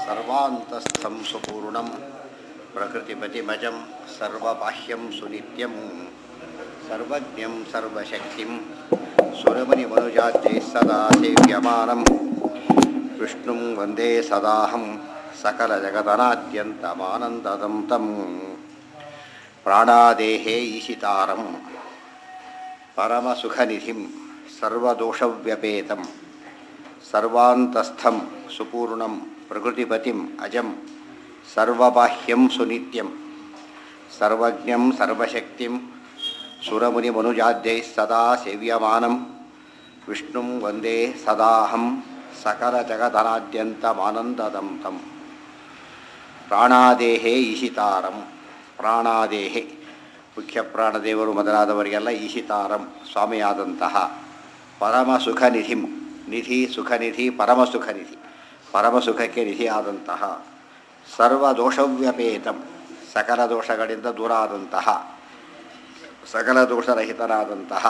ಸರ್ವಾಂತಸ್ಥಂ ಸುಪೂರ್ಣಂ ಪ್ರಕೃತಿಪತಿಮಜಂ ಸರ್ವಬಾಹ್ಯಂ ಸುನಿತ್ಯಂ ಸರ್ವಜ್ಞಂ ಸರ್ವಶಕ್ತಿಂ ಸುರಮನಿಮನುಜಾತ್ಯೈ ಸದಾ ಸೇವ್ಯಮಾನಂ ವಿಷ್ಣುಂ ವಂದೇ ಸದಾಹಂ ಸಕಲಜಗದನಾದ್ಯಂತಮಾನಂದದಂ तं ಪ್ರಾಣಾದೇಹೇ ಈಶಿತಾರಂ ಪರಮಸುಖನಿಧಿಂ ಸರ್ವದೋಷವ್ಯಪೇತಂ ಸರ್ವಾಂತಸ್ಥಂ ಸುಪೂರ್ಣಂ ಪ್ರಕೃತಿಪತಿಂ ಅಜಂ ಸರ್ವಬಾಹ್ಯಂ ಸುನಿತ್ಯಂ ಸರ್ವಜ್ಞಂ ಸರ್ವಶಕ್ತಿಂ ಸುರಮುನಿಮನುಜಾದ್ಯೈः ಸದಾ ಸೇವ್ಯಮಾನಂ ವಿಷ್ಣುಂ ವಂದೇ ಸದಾಹಂ ಸಕಲಜಗದನಾದ್ಯಂತಮಾನಂದದಂ तं ಪ್ರಾಣಾದೇಹೇ ಈಶಿತಾರಂ ಪ್ರಾಣಾದೇಹೆ ಮುಖ್ಯ ಪ್ರಾಣದೇವರು ಮೊದಲಾದವರಿಗೆಲ್ಲ ಈಶಿತಾರಂ ಸ್ವಾಮಿಯಾದಂತಹ ಪರಮ ಸುಖನಿಧಿಂ ನಿಧಿ ಸುಖನಿಧಿ ಪರಮ ಸುಖನಿಧಿ ಪರಮ ಸುಖಕ್ಕೆ ನಿಧಿಯಾದಂತಹ ಸರ್ವ ದೋಷವ್ಯಪೇತಂ ಸಕಲ ದೋಷಗಳಿಂದ ದೂರಾದಂತಹ ಸಕಲ ದೋಷರಹಿತನಾದಂತಹ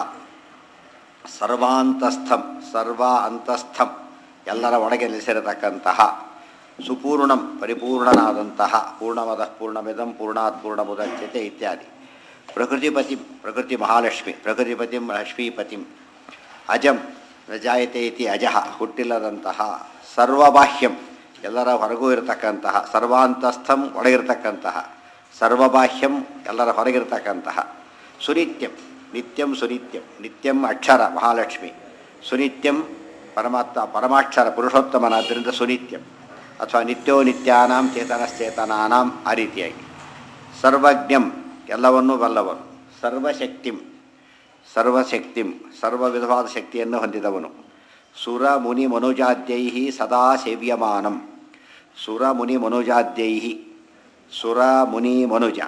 ಸರ್ವಾಂತಸ್ಥಂ ಸರ್ವ ಅಂತಸ್ಥಂ ಎಲ್ಲರ ಒಳಗೆ ನೆಲೆಸಿರತಕ್ಕಂತಹ ಸುಪೂರ್ಣಂ ಪರಿಪೂರ್ಣನಾದಂತಹ ಪೂರ್ಣಮದ ಪೂರ್ಣಮಿದಂ ಪೂರ್ಣಾತ್ ಪೂರ್ಣಮುದಚ್ಯತೆ ಇತ್ಯಾದಿ ಪ್ರಕೃತಿಪತಿ ಪ್ರಕೃತಿ ಮಹಾಲಕ್ಷ್ಮಿ ಪ್ರಕೃತಿಪತಿಂ ಲಕ್ಷ್ಮೀಪತಿಂ ಅಜಂ ನ ಜಾಯತೆ ಇತಿ ಅಜಃ ಹುಟ್ಟಿಲ್ಲದಂತಹ ಸರ್ವಬಾಹ್ಯಂ ಎಲ್ಲರ ಹೊರಗೂ ಇರತಕ್ಕಂತಹ ಸರ್ವಾಂತಸ್ಥಂ ಒಳಗಿರ್ತಕ್ಕಂತಹ ಸರ್ವಬಾಹ್ಯಂ ಎಲ್ಲರ ಹೊರಗಿರ್ತಕ್ಕಂತಹ ಸುನಿತ್ಯಂ ನಿತ್ಯಂ ಸುನಿತ್ಯಂ ನಿತ್ಯಂ ಅಕ್ಷರ ಮಹಾಲಕ್ಷ್ಮಿ ಸುನಿತ್ಯಂ ಪರಮಾತ್ಮ ಪರಮಾಕ್ಷರ ಪುರುಷೋತ್ತಮನಾದ್ದರಿಂದ ಸುನಿತ್ಯಂ ಅಥವಾ ನಿತ್ಯೋ ನಿತ್ಯಾನಾಂ ಚೇತನಶ್ಚೇತನಾನಾಂ ಆ ರೀತಿಯಾಗಿ ಸರ್ವಜ್ಞಂ ಎಲ್ಲವನ್ನೂ ಬಲ್ಲವನು ಸರ್ವಶಕ್ತಿಂ ಸರ್ವಶಕ್ತಿಂ ಸರ್ವ ವಿಧವಾದ ಶಕ್ತಿಯನ್ನು ಹೊಂದಿದವನು ಸುರ ಮುನಿ ಮನುಜಾದ್ಯೈ ಸದಾ ಸೇವ್ಯಮಾನಂ ಸುರ ಮುನಿ ಮನುಜಾದ್ಯೈ ಸುರ ಮುನಿ ಮನುಜ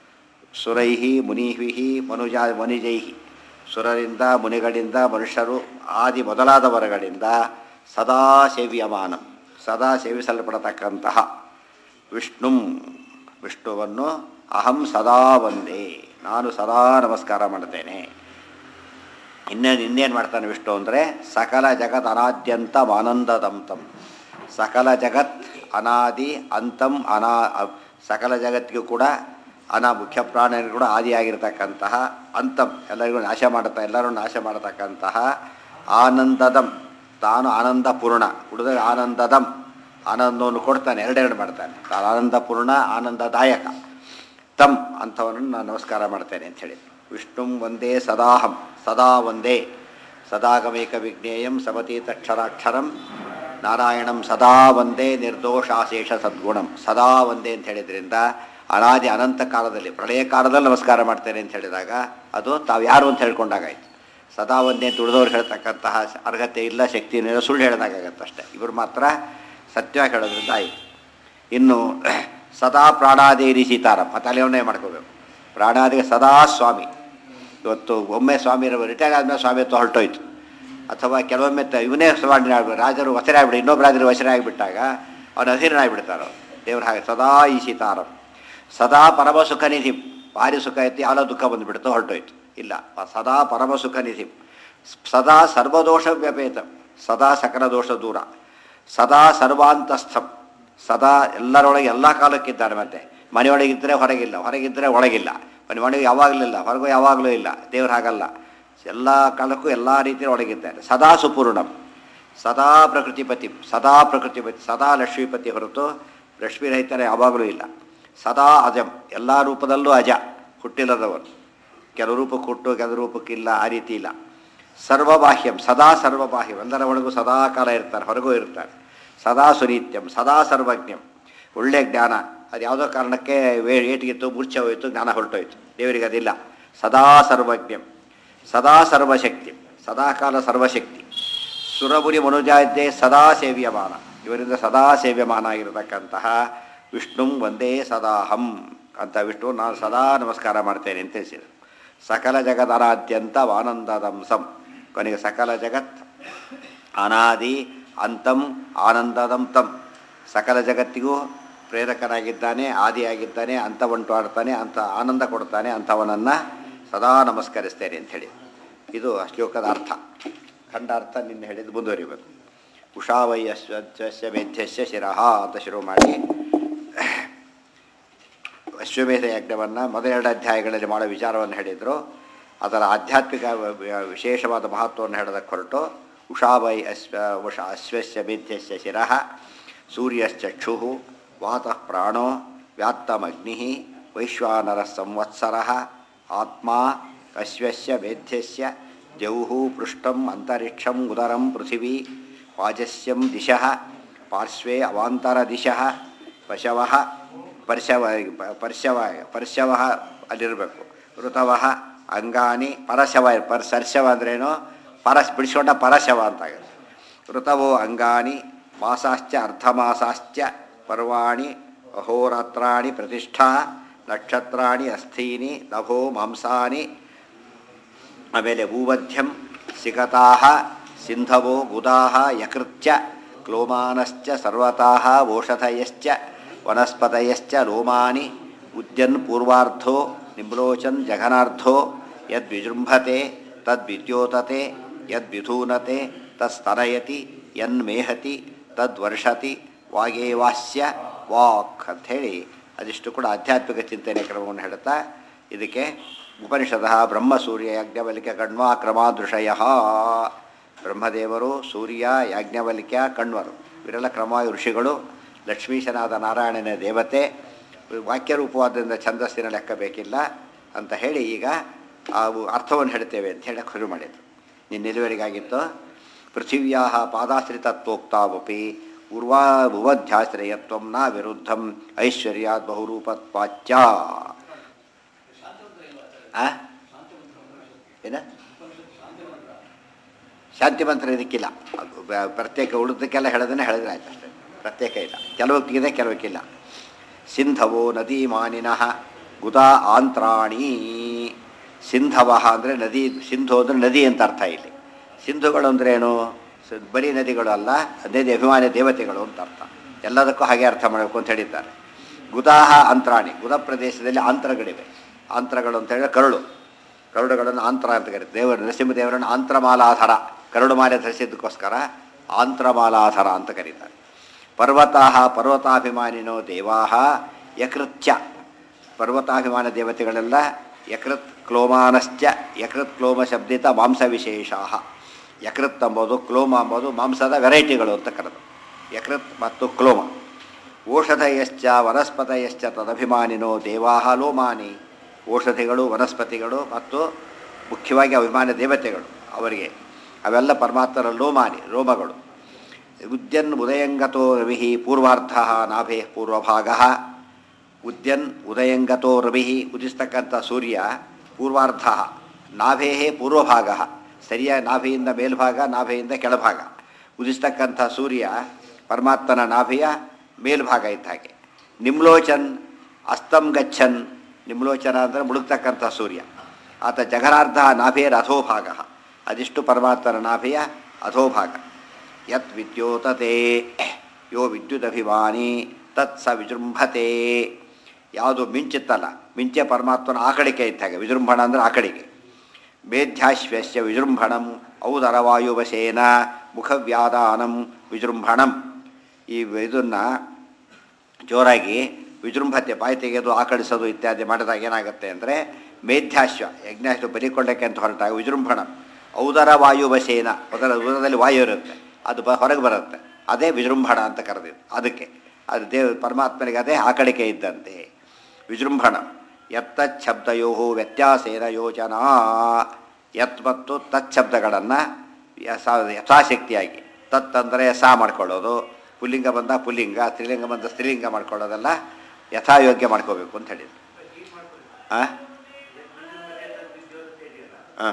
ಸುರೈ ಮುನಿಭಿ ಮನುಜ ಮನುಜೈ ಸುರರಿಂದ ಮುನಿಗಳಿಂದ ಮನುಷ್ಯರು ಆದಿ ಮೊದಲಾದವರುಗಳಿಂದ ಸದಾ ಸೇವ್ಯಮಾನಂ ಸದಾ ಸೇವಿಸಲ್ಪಡತಕ್ಕಂತಹ ವಿಷ್ಣುಂ ವಿಷ್ಣುವನ್ನು ಅಹಂ ಸದಾ ಒಂದೇ ನಾನು ಸದಾ ನಮಸ್ಕಾರ ಮಾಡ್ತೇನೆ ಇನ್ನೇನು ಇನ್ನೇನು ಮಾಡ್ತಾನೆ ವಿಷ್ಣು ಅಂದರೆ ಸಕಲ ಜಗತ್ ಅನಾದ್ಯಂತ ಆನಂದದಂತಂ ಸಕಲ ಜಗತ್ ಅನಾದಿ ಅಂತಂ ಅನಾ ಸಕಲ ಜಗತ್ತಿಗೂ ಕೂಡ ಅನಾ ಮುಖ್ಯ ಪ್ರಾಣಿಗೂ ಕೂಡ ಆದಿಯಾಗಿರ್ತಕ್ಕಂತಹ ಅಂತಂ ಎಲ್ಲರಿಗೂ ನಾಶ ಮಾಡುತ್ತಾ ಎಲ್ಲರೂ ನಾಶ ಮಾಡತಕ್ಕಂತಹ ಆನಂದದಂ ತಾನು ಆನಂದ ಪೂರ್ಣ ಉಳಿದ ಆನಂದದಂ ಆನಂದವನ್ನು ಕೊಡ್ತಾನೆ ಎರಡೆರಡು ಮಾಡ್ತಾನೆ ತಾನು ಆನಂದಪೂರ್ಣ ಆನಂದದಾಯಕ ತಂ ಅಂಥವನನ್ನು ನಾನು ನಮಸ್ಕಾರ ಮಾಡ್ತೇನೆ ಅಂತ ಹೇಳಿ ವಿಷ್ಣುಂ ಒಂದೇ ಸದಾಹಂ ಸದಾ ಒಂದೇ ಸದಾಗಮೇಕ ವಿಜ್ಞೇಯಂ ಸಮತೀತಕ್ಷರಾಕ್ಷರಂ ನಾರಾಯಣಂ ಸದಾ ಒಂದೇ ನಿರ್ದೋಷಾಶೇಷ ಸದ್ಗುಣಂ ಸದಾ ಒಂದೇ ಅಂತ ಹೇಳಿದ್ರಿಂದ ಅನಾದಿ ಅನಂತ ಕಾಲದಲ್ಲಿ ಪ್ರಳಯ ಕಾಲದಲ್ಲಿ ನಮಸ್ಕಾರ ಮಾಡ್ತೇನೆ ಅಂತ ಹೇಳಿದಾಗ ಅದು ತಾವು ಯಾರು ಅಂತ ಹೇಳ್ಕೊಂಡಾಗಾಯ್ತು ಸದಾ ಒಂದೇ ಅಂತ ಉಳಿದವ್ರು ಹೇಳ್ತಕ್ಕಂತಹ ಅರ್ಹತೆ ಇಲ್ಲ ಶಕ್ತಿ ಇಲ್ಲ ಸುಳ್ಳು ಹೇಳಿದಾಗತ್ತೆ ಅಷ್ಟೇ ಇವರು ಮಾತ್ರ ಸತ್ಯವಾಗಿ ಹೇಳೋದ್ರಿಂದ ಆಯಿತು ಇನ್ನು ಸದಾ ಪ್ರಾಣಾದೇರಿ ಸೀತಾರಾಮ್ ಮತ್ತು ಅಲೆಯವನ್ನೇ ಮಾಡ್ಕೋಬೇಕು ಪ್ರಾಣಾದಿಗೆ ಸದಾ ಸ್ವಾಮಿ ಇವತ್ತು ಒಮ್ಮೆ ಸ್ವಾಮಿ ರಿಟೈರ್ ಆದಮೇಲೆ ಸ್ವಾಮಿತ್ವ ಹೊರಟೋಯ್ತು ಅಥವಾ ಕೆಲವೊಮ್ಮೆ ತ ಇವನೇ ಸ್ವಾಮಿ ಆಗ್ಬಿಟ್ಟು ರಾಜರು ವಸರಾಗ್ಬಿಟ್ಟು ಇನ್ನೊಬ್ಬ ರಾಜರು ವಸರಾಗಿಬಿಟ್ಟಾಗ ಅವನು ಅಧೀರನಾಗಿಬಿಡ್ತಾರೋ ದೇವ್ರ ಹಾಗೆ ಸದಾ ಈ ಸೀತಾರಾಮ್ ಸದಾ ಪರಮ ಸುಖ ನಿಧಿ ಭಾರಿ ಸುಖ ಐತಿ ಯಾವಲೋ ದುಃಖ ಬಂದುಬಿಡ್ತು ಹೊರಟೋಯ್ತು ಇಲ್ಲ ಸದಾ ಪರಮ ಸುಖ ನಿಧಿ ಸದಾ ಸರ್ವದೋಷ ವ್ಯಪೇತ ಸದಾ ಸಕಲ ದೋಷ ದೂರ ಸದಾ ಸರ್ವಾಂತಸ್ಥಂ ಸದಾ ಎಲ್ಲರೊಳಗೆ ಎಲ್ಲ ಕಾಲಕ್ಕಿದ್ದಾರೆ ಮತ್ತೆ ಮನೆಯೊಳಗಿದ್ದರೆ ಹೊರಗಿಲ್ಲ ಹೊರಗಿದ್ದರೆ ಒಳಗಿಲ್ಲ ಮನೆ ಒಳಗೆ ಯಾವಾಗಲಿಲ್ಲ ಹೊರಗೂ ಯಾವಾಗಲೂ ಇಲ್ಲ ದೇವ್ರು ಹಾಗಲ್ಲ ಎಲ್ಲ ಕಾಲಕ್ಕೂ ಎಲ್ಲ ರೀತಿಯ ಒಳಗಿದ್ದಾರೆ ಸದಾ ಸುಪೂರ್ಣಂ ಸದಾ ಪ್ರಕೃತಿಪತಿ ಸದಾ ಪ್ರಕೃತಿಪತಿ ಸದಾ ಲಕ್ಷ್ಮೀಪತಿ ಹೊರತು ಲಕ್ಷ್ಮೀರಹಿತನೇ ಯಾವಾಗಲೂ ಇಲ್ಲ ಸದಾ ಅಜಂ ಎಲ್ಲ ರೂಪದಲ್ಲೂ ಅಜ ಹುಟ್ಟಿಲ್ಲದವರು ಕೆಲವು ರೂಪಕ್ಕೆ ಹುಟ್ಟು ಕೆಲವು ರೂಪಕ್ಕಿಲ್ಲ ಆ ರೀತಿ ಇಲ್ಲ ಸರ್ವಬಾಹ್ಯಂ ಸದಾ ಸರ್ವಬಾಹ್ಯಂ ಎಲ್ಲರ ಒಳಗೂ ಸದಾ ಕಾಲ ಇರ್ತಾರೆ ಹೊರಗೂ ಇರ್ತಾರೆ ಸದಾ ಸುನಿತ್ಯಂ ಸದಾ ಸರ್ವಜ್ಞಂ ಒಳ್ಳೆಯ ಜ್ಞಾನ ಅದು ಯಾವುದೋ ಕಾರಣಕ್ಕೆ ವೇ ಏಟಿಗಿತ್ತು ಮೂರ್ಛೆ ಹೋಯಿತು ಜ್ಞಾನ ಹೊರಟೋಯ್ತು ದೇವರಿಗೆ ಅದಿಲ್ಲ ಸದಾ ಸರ್ವಜ್ಞಂ ಸದಾ ಸರ್ವಶಕ್ತಿ ಸದಾ ಕಾಲ ಸರ್ವಶಕ್ತಿ ಸುರಬುರಿ ಮನುಜಾದ್ಯೆ ಸದಾ ಸೇವ್ಯಮಾನ ಇವರಿಂದ ಸದಾ ಸೇವ್ಯಮಾನ ಆಗಿರತಕ್ಕಂತಹ ವಿಷ್ಣುಂ ಒಂದೇ ಸದಾಹಂ ಅಂತ ವಿಷ್ಣು ನಾನು ಸದಾ ನಮಸ್ಕಾರ ಮಾಡ್ತೇನೆ ಅಂತ ತಿಳಿಸಿದರು ಸಕಲ ಜಗದನಾದ್ಯಂತ ಆನಂದದಂಸಂ ಕೊನೆಗೆ ಸಕಲ ಜಗತ್ ಅನಾದಿ ಅಂತಂ ಆನಂದದಂ ತಂ ಸಕಲ ಜಗತ್ತಿಗೂ ಪ್ರೇರಕನಾಗಿದ್ದಾನೆ ಆದಿಯಾಗಿದ್ದಾನೆ ಅಂತವಂಟು ಆಡ್ತಾನೆ ಅಂತ ಆನಂದ ಕೊಡ್ತಾನೆ ಅಂಥವನನ್ನು ಸದಾ ನಮಸ್ಕರಿಸ್ತೇನೆ ಅಂಥೇಳಿ ಇದು ಶ್ಲೋಕದ ಅರ್ಥ ಖಂಡಾರ್ಥ ನಿನ್ನೆ ಹೇಳಿದ್ದು ಮುಂದುವರಿಬೇಕು ಉಷಾವಯ್ಯಸ್ವಸ್ಯ ಮೇಧ್ಯಸ್ಯ ಶಿರಃ ಅಂತ ಶುರು ಮಾಡಿ ಅಶ್ವಮೇಧ ಯಜ್ಞವನ್ನು ಮೊದಲೆರಡು ಅಧ್ಯಾಯಗಳಲ್ಲಿ ಮಾಡೋ ವಿಚಾರವನ್ನು ಹೇಳಿದರು ಅದರ ಆಧ್ಯಾತ್ಮಿಕ ವ- ವ- ವಿಶೇಷವಾದ ಮಹತ್ವವನ್ನು ಹೇಳೋದಕ್ಕೆ ಹೊರಟು ಉಷಾವೈ ಅಶ್ವ ಉಷ ಅಶ್ವಸ್ಯ ಮೇಧ್ಯಸ್ಯ ಶಿರಃ ಸೂರ್ಯಶ್ಚಕ್ಷು ವಾತಃ ಪ್ರಾಣೋ ವ್ಯಾತ್ತಮಗ್ನಿ ವೈಶ್ವಾನರ ಸಂವತ್ಸರ ಆತ್ಮ ಅಶ್ವಸ್ಯ ಮೇಧ್ಯಸ್ಯ ಜೌಹು ಪೃಷ್ಠಂ ಅಂತರಿಕ್ಷಂ ಉದರಂ ಪೃಥಿವೀ ವಾಜಸ್ಯಂ ದಿಶಃ ಪಾರ್ಶ್ವೇ ಅವಾಂತರ ದಿಶಃ ಪಶವ ಪರ್ಶವ ಪರ್ಶವ ಪರ್ಶವ ಅಲ್ಲಿರಬೇಕು ಋತವ ಅಂಗಾನಿ ಪರಶವ ಪರ್ ಸರ್ಶವ ಅಂದ್ರೇನು ಪರಸ್ ಬಿಡಿಸ್ಕೊಂಡ ಪರಶವ ಅಂತಾಗುತ್ತೆ ಋತವೋ ಅಂಗಾನಿ ಮಾಸಾಶ್ಚ ಅರ್ಧಮಾಸಾಶ್ಚ ಪರ್ವಾಣಿ ಅಹೋರಾತ್ರಾಣಿ ಪ್ರತಿಷ್ಠಾ ನಕ್ಷತ್ರಾಣಿ ಅಸ್ಥೀನಿ ನಭೋ ಮಾಂಸಾನಿ ಆಮೇಲೆ ಭೂವಧ್ಯಂ ಸಿಗತಾಹ ಸಿಂಧವೋ ಬುಧಾಹ ಯಕೃತ್ಯ ಕ್ಲೋಮಾನಶ್ಚ ಸರ್ವತಾಹ ಓಷಧಯಶ್ಚ ವನಸ್ಪತಯಶ್ಚ ಲೋಮಾನಿ ಉದ್ಯನ್ ಪೂರ್ವಾರ್ಧೋ ನಿಮ್ಲೋಚನ್ ಜಘನಾರ್ಧೋ ಯದ್ವಿಜೃಂಭತೆ ತದ್ವಿದ್ಯೋತತೆ ಯದ್ವಿಧೂನತೆ ತಸ್ತನಯತಿ ಯನ್ಮೇಹತಿ ತದ್ವರ್ಷತಿ ವಾಗೇವಾಸ್ಯ ವಾಕ್ ಅಂಥೇಳಿ ಅದಿಷ್ಟು ಕೂಡ ಆಧ್ಯಾತ್ಮಿಕ ಚಿಂತನೆ ಕ್ರಮವನ್ನು ಹೇಳುತ್ತಾ ಇದಕ್ಕೆ ಉಪನಿಷದಃ ಬ್ರಹ್ಮಸೂರ್ಯ ಯಾಜ್ಞವಲ್ಕ್ಯ ಕಣ್ವಾ ಕ್ರಮಾದೃಶಯ ಬ್ರಹ್ಮದೇವರು ಸೂರ್ಯ ಯಾಜ್ಞವಲ್ಕ್ಯ ಕಣ್ವರು ಇವರೆಲ್ಲ ಕ್ರಮವಾಗಿ ಋಷಿಗಳು ಲಕ್ಷ್ಮೀಶನಾದ ನಾರಾಯಣನ ದೇವತೆ ವಾಕ್ಯರೂಪವಾದ್ದರಿಂದ ಛಂದಸ್ಸಿನ ಲೆಕ್ಕ ಬೇಕಿಲ್ಲ ಅಂತ ಹೇಳಿ ಈಗ ಆ ಅರ್ಥವನ್ನು ಹೇಳ್ತೇವೆ ಅಂತ ಹೇಳಕ್ಕೆ ಶುರು ಮಾಡಿದ್ರು ನಿನ್ನ ಇದುವರೆಗಾಗಿತ್ತು ಪೃಥಿವ್ಯಾ ಪಾದಾಶ್ರಿತತ್ವೋಕ್ತಾವಪಿ ಉರ್ವಾ ಭುವಧ್ಯಾಶ್ರಯತ್ವಂ ನ ವಿರುದ್ಧಂ ಐಶ್ವರ್ಯಾತ್ ಬಹುರೂಪತ್ವಾಚ್ಯ ಆ? ಏನ ಶಾಂತಿ ಮಂತ್ರ ಇದಕ್ಕಿಲ್ಲ ಅದು ಬ- ಪ್ರತ್ಯೇಕ ಉಳಿದಕ್ಕೆಲ್ಲ ಹೇಳೋದನ್ನೇ ಹೇಳಿದ್ರೆ ಆಯ್ತು ಅಷ್ಟೇ ಪ್ರತ್ಯೇಕ ಇಲ್ಲ ಕೆಲವಕ್ಕಿದೆ ಕೆಲವಕ್ಕಿಲ್ಲ ಸಿಂಧವೋ ನದಿ ಮಾನಿನಃ ಗುದಾ ಆಂತ್ರಾಣಿ ಸಿಂಧವ ಅಂದರೆ ನದಿ ಸಿಂಧು ಅಂದರೆ ನದಿ ಅಂತ ಅರ್ಥ ಇಲ್ಲಿ ಸಿಂಧುಗಳು ಅಂದ್ರೆ ಏನು ಸ- ಬರೀ ನದಿಗಳು ಅಲ್ಲ ನದಿ ಅಭಿಮಾನಿ ದೇವತೆಗಳು ಅಂತ ಅರ್ಥ ಎಲ್ಲದಕ್ಕೂ ಹಾಗೆ ಅರ್ಥ ಮಾಡಬೇಕು ಅಂತ ಹೇಳಿದ್ದಾರೆ ಗುದಾಹ ಅಂತ್ರಾಣಿ ಗುದ ಪ್ರದೇಶದಲ್ಲಿ ಆಂತ್ರಗಳಿವೆ ಆಂತ್ರಗಳು ಅಂತ ಹೇಳಿದ್ರೆ ಕರುಳು ಕರುಡುಗಳನ್ನು ಆಂತ್ರ ಅಂತ ಕರೀತಾರೆ ದೇವರು ನರಸಿಂಹದೇವರನ್ನು ಆಂತ್ರಮಾಲಾಧರ ಕರುಡು ಮಾಲೆ ಧರಿಸಿದ್ದಕ್ಕೋಸ್ಕರ ಆಂತ್ರಮಾಲಾಧರ ಅಂತ ಕರೀತಾರೆ ಪರ್ವತಾ ಪರ್ವತಾಭಿಮಾನಿನೋ ದೇವಾ ಯಕೃತ್ಯ ಪರ್ವತಾಭಿಮಾನ ದೇವತೆಗಳೆಲ್ಲ ಯಕೃತ್ ಕ್ಲೋಮಾನಶ್ಚ ಯಕೃತ್ ಕ್ಲೋಮ ಶಬ್ದಿತ ಮಾಂಸ ವಿಶೇಷ ಯಕೃತ್ ಎಂಬುದು ಕ್ಲೋಮ ಎಂಬುದು ಮಾಂಸದ ವೆರೈಟಿಗಳು ಅಂತ ಕರೆದು ಯಕೃತ್ ಮತ್ತು ಕ್ಲೋಮ ಓಷಧಯಶ್ಚ ವನಸ್ಪತಯಶ್ಚ ತದಭಿಮಾನಿನೋ ದೇವಾ ಲೋಮಾನಿ ಔಷಧಿಗಳು ವನಸ್ಪತಿಗಳು ಮತ್ತು ಮುಖ್ಯವಾಗಿ ಅಭಿಮಾನ ದೇವತೆಗಳು ಅವರಿಗೆ ಅವೆಲ್ಲ ಪರಮಾತ್ಮರ ಲೋಮಾನಿ ರೋಮಗಳು ಉದ್ಯನ್ ಉದಯಂಗತೋ ರವಿ ಪೂರ್ವಾರ್ಧ ನಾಭೆ ಪೂರ್ವಭಾಗ ಉದ್ಯನ್ ಉದಯಂಗತೋ ರವಿ ಉದಿಸ್ತಕ್ಕಂಥ ಸೂರ್ಯ ಪೂರ್ವಾರ್ಧ ನಾಭೇ ಪೂರ್ವಭಾಗ ಸರಿಯಾಗಿ ನಾಭೆಯಿಂದ ಮೇಲ್ಭಾಗ ನಾಭೆಯಿಂದ ಕೆಳಭಾಗ ಉದಿಸ್ತಕ್ಕಂಥ ಸೂರ್ಯ ಪರಮಾತ್ಮನ ನಾಭೆಯ ಮೇಲ್ಭಾಗ ಇದ್ದ ಹಾಗೆ ನಿಮ್ಲೋಚನ್ ಅಸ್ತಂ ಗಚ್ಚನ್ ನಿಮ್ಲೋಚನ ಅಂದರೆ ಮುಳುಗ್ತಕ್ಕಂಥ ಸೂರ್ಯ ಆತ ಜಗನಾರ್ಧ ನಾಭೇರ ಅಧೋಭಾಗ ಅದಿಷ್ಟು ಪರಮಾತ್ಮನ ನಾಭೆಯ ಅಧೋಭಾಗ ಯತ್ ವಿದ್ಯೋತತೆ ಯೋ ವಿದ್ಯುದಭಿಮಾನಿ ತತ್ ಸ ವಿಜೃಂಭತೆ ಯಾವುದು ಮಿಂಚಿತ್ತಲ್ಲ ಮಿಂಚೆ ಪರಮಾತ್ಮನ ಆ ಕಡೆಗೆ ಇದ್ದಾಗ ವಿಜೃಂಭಣ ಅಂದರೆ ಆ ಕಡೆಗೆ ಮೇಧ್ಯಾಶ್ವಸ್ಯ ವಿಜೃಂಭಣಂ ಔದರವಾಯುವಶೇನ ಮುಖವ್ಯಾದಾನಂ ವಿಜೃಂಭಣಂ ಈ ಇದನ್ನು ಜೋರಾಗಿ ವಿಜೃಂಭತೆ ಬಾಯಿ ತೆಗೆದು ಆಕಳಿಸೋದು ಇತ್ಯಾದಿ ಮಾಡಿದಾಗ ಏನಾಗುತ್ತೆ ಅಂದರೆ ಮೇಧ್ಯಾಶ್ವ ಯಜ್ಞಾಶ್ವ ಬಲಿಕೊಳ್ಳಕ್ಕೆ ಅಂತ ಹೊರಟಾಗ ವಿಜೃಂಭಣ ಔದರ ವಾಯುವಶೇನ ಅದರ ಉದರದಲ್ಲಿ ವಾಯು ಇರುತ್ತೆ ಅದು ಬ ಹೊರಗೆ ಬರುತ್ತೆ ಅದೇ ವಿಜೃಂಭಣ ಅಂತ ಕರೆದಿದ್ದು ಅದಕ್ಕೆ ಅದು ದೇವ ಪರಮಾತ್ಮನಿಗೆ ಅದೇ ಆ ಕಡೆಗೆ ಇದ್ದಂತೆ ವಿಜೃಂಭಣ ಎತ್ತ ಶಬ್ದಯೋ ವ್ಯತ್ಯಾಸೇನ ಯೋಜನಾ ಯತ್ ಮತ್ತು ತತ್ ಶಬ್ದಗಳನ್ನು ಯಥಾಶಕ್ತಿಯಾಗಿ ತತ್ ಅಂದರೆ ಸಾ ಮಾಡ್ಕೊಳ್ಳೋದು ಪುಲ್ಲಿಂಗ ಬಂದ ಪುಲ್ಲಿಂಗ ಸ್ತ್ರೀಲಿಂಗ ಬಂದ ಸ್ತ್ರೀಲಿಂಗ ಮಾಡ್ಕೊಳ್ಳೋದೆಲ್ಲ ಯಥಾಯೋಗ್ಯ ಮಾಡ್ಕೋಬೇಕು ಅಂತ ಹೇಳಿದ್ರು ಹಾಂ ಹಾಂ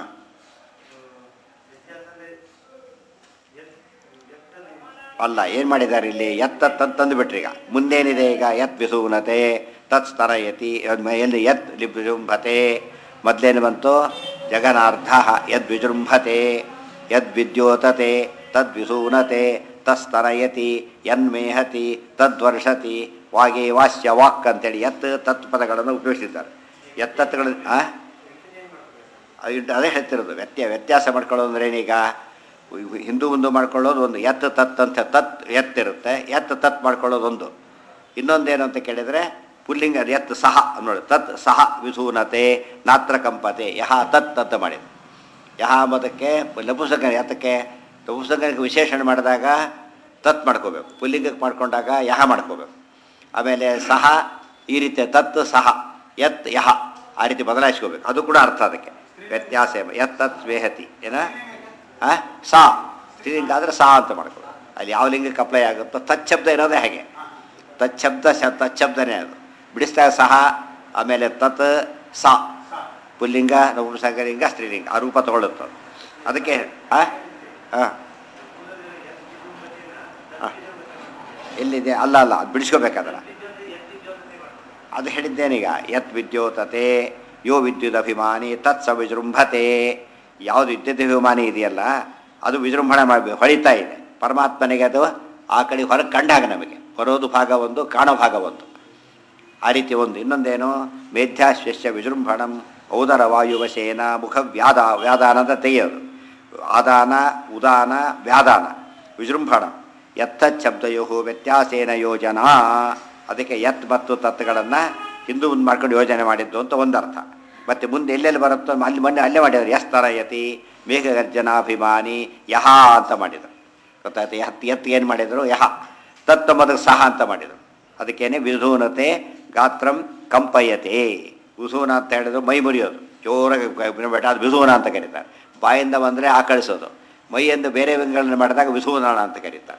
ಅಲ್ಲ ಏನು ಮಾಡಿದ್ದಾರೆ ಇಲ್ಲಿ ಎತ್ತ ತತ್ ತಂದು ಬಿಟ್ರಿ ಈಗ ಮುಂದೇನಿದೆ ಈಗ ಯತ್ ವಿಸೂನತೆ ತತ್ ಸ್ತರಯತಿ ಎಲ್ಲಿ ಯತ್ ವಿಜೃಂಭತೆ ಮೊದಲೇನು ಬಂತು ಜಗನಾರ್ಧ ಯದ್ ವಿಜೃಂಭತೆ ಯದ್ ವಿದ್ಯೋತತೆ ತದ್ ವಿಸೂನತೆ ತಸ್ತನಯತಿ ಯನ್ಮೇಹತಿ ತದ್ವರ್ಷತಿ ವಾಗೇ ವಾಸ್ಯ ವಾಕ್ ಅಂತೇಳಿ ಎತ್ ತತ್ ಪದಗಳನ್ನು ಉಪಯೋಗಿಸಿದ್ದಾರೆ ಎತ್ತತ್ಗಳು ಆ? ಅದು ಅದೇ ಹೇಳ್ತಿರೋದು ವ್ಯತ್ಯ ವ್ಯತ್ಯಾಸ ಮಾಡ್ಕೊಳ್ಳೋದು ಅಂದ್ರೆ ಏನೀಗ ಹಿಂದೂ ಮುಂದೆ ಮಾಡ್ಕೊಳ್ಳೋದು ಒಂದು ಎತ್ ತತ್ ಅಂತ ತತ್ ಎತ್ತಿರುತ್ತೆ ಎತ್ ತತ್ ಮಾಡ್ಕೊಳ್ಳೋದು ಒಂದು ಇನ್ನೊಂದೇನು ಅಂತ ಕೇಳಿದರೆ ಪುಲ್ಲಿಂಗ ಎತ್ ಸಹ ನೋಡಿ ತತ್ ಸಹ ವಿಸೂನತೆ ನಾತ್ರ ಕಂಪತೆ ಯಹ ತತ್ ತತ್ ಮಾಡಿದೆ ಯಹ ಅಂಬೋದಕ್ಕೆ ಲಘುಸಂಗ ಯಾತಕ್ಕೆ ಲಘುಸಂಗಕ್ಕೆ ವಿಶೇಷಣ ಮಾಡಿದಾಗ ತತ್ ಮಾಡ್ಕೋಬೇಕು ಪುಲ್ಲಿಂಗಕ್ಕೆ ಮಾಡ್ಕೊಂಡಾಗ ಯಹ ಮಾಡ್ಕೋಬೇಕು ಆಮೇಲೆ ಸಹ ಈ ರೀತಿ ತತ್ ಸಹ ಯತ್ ಯಹ ಆ ರೀತಿ ಬದಲಾಯಿಸ್ಕೋಬೇಕು ಅದು ಕೂಡ ಅರ್ಥ ಅದಕ್ಕೆ ವ್ಯತ್ಯಾಸ ಎಂಬ ಯತ್ ತತ್ ವೇಹತಿ ಏನ ಆ? ಸಾ ಸ್ತ್ರೀಲಿಂಗ ಆದರೆ ಸಾ ಅಂತ ಮಾಡ್ಕೋಬೇಕು ಅಲ್ಲಿ ಯಾವ ಲಿಂಗಕ್ಕೆ ಅಪ್ಲೈ ಆಗುತ್ತೋ ತಚ್ಛಬ್ದ ಇರೋದೇ ಹಾಗೆ ತಚ್ಛಬ್ದ ಶ ತಚ್ಛಬ್ದನೇ ಅದು ಬಿಡಿಸಿದಾಗ ಸಹ ಆಮೇಲೆ ತತ್ ಸಾ ಪುಲ್ಲಿಂಗ ನಪುಂಸಕಲಿಂಗ ಸ್ತ್ರೀಲಿಂಗ ಆ ರೂಪ ತಗೊಳ್ಳುತ್ತೆ ಅದು. ಅದಕ್ಕೆ ಆ? ಆ. ಆ. ಎಲ್ಲಿದೆ ಅಲ್ಲ ಅಲ್ಲ ಅದು ಬಿಡಿಸ್ಕೋಬೇಕಾದ್ರೆ ಅದು ಹೇಳಿದ್ದೇನೀಗ ಯತ್ ವಿದ್ಯೋತತೆ ಯೋ ವಿದ್ಯುತ್ ಅಭಿಮಾನಿ ತತ್ ಸ ವಿಜೃಂಭತೆ ಯಾವುದು ವಿದ್ಯುತ್ ಅಭಿಮಾನಿ ಇದೆಯಲ್ಲ ಅದು ವಿಜೃಂಭಣೆ ಮಾಡಬೇಕು ಹೊಳಿತಾ ಇದೆ ಪರಮಾತ್ಮನಿಗೆ ಅದು ಆ ಕಡೆ ಹೊರಗೆ ಕಂಡಾಗ ನಮಗೆ ಬರೋದು ಭಾಗ ಒಂದು ಕಾಣೋ ಭಾಗ ಒಂದು ಆ ರೀತಿ ಒಂದು ಇನ್ನೊಂದೇನು ಮೇಧ್ಯಾಶ್ವಸ್ಯ ವಿಜೃಂಭಣಂ ಔದರ ವಾಯುವಶೇನ ಮುಖ ವ್ಯಾದ ವ್ಯಾದಾನ ಅಂತ ತೆಗೆಯೋದು ಆದಾನ ಉದಾನ ವ್ಯಾದಾನ ವಿಜೃಂಭಣ ಎತ್ತ ಶಬ್ದಯೋ ವ್ಯತ್ಯಾಸೇನ ಯೋಜನಾ ಅದಕ್ಕೆ ಯತ್ ಮತ್ತು ತತ್ಗಳನ್ನು ಹಿಂದೂ ಮುಂದೆ ಮಾಡ್ಕೊಂಡು ಯೋಜನೆ ಮಾಡಿದ್ದು ಅಂತ ಒಂದರ್ಥ ಮತ್ತು ಮುಂದೆ ಎಲ್ಲೆಲ್ಲಿ ಬರುತ್ತೋ ಅಲ್ಲಿ ಮೊನ್ನೆ ಅಲ್ಲೇ ಮಾಡಿದ್ರು ಯಸ್ತರ ಯತಿ ಮೇಘಗರ್ಜನಾಭಿಮಾನಿ ಯಹ ಅಂತ ಮಾಡಿದರು ಗೊತ್ತಾಯ್ತು ಯತ್ ಎತ್ ಏನು ಮಾಡಿದರು ಯಹ ತತ್ ಮೊದಲು ಸಹ ಅಂತ ಮಾಡಿದರು ಅದಕ್ಕೇನೆ ವಿಧೂನತೆ ಗಾತ್ರಂ ಕಂಪಯತೆ ವಿಧೂನ ಅಂತ ಹೇಳಿದ್ರು ಮೈ ಮುರಿಯೋದು ಜೋರಾಗಿ ಬೇಟ ಅದು ವಿಧೂನ ಅಂತ ಕರೀತಾರೆ ಬಾಯಿಂದ ಬಂದರೆ ಆಕಳಿಸೋದು ಮೈಯಿಂದ ಬೇರೆ ವಿಂಗಡಣೆ ಮಾಡಿದಾಗ ವಿಧೂನಾಣ ಅಂತ ಕರೀತಾರೆ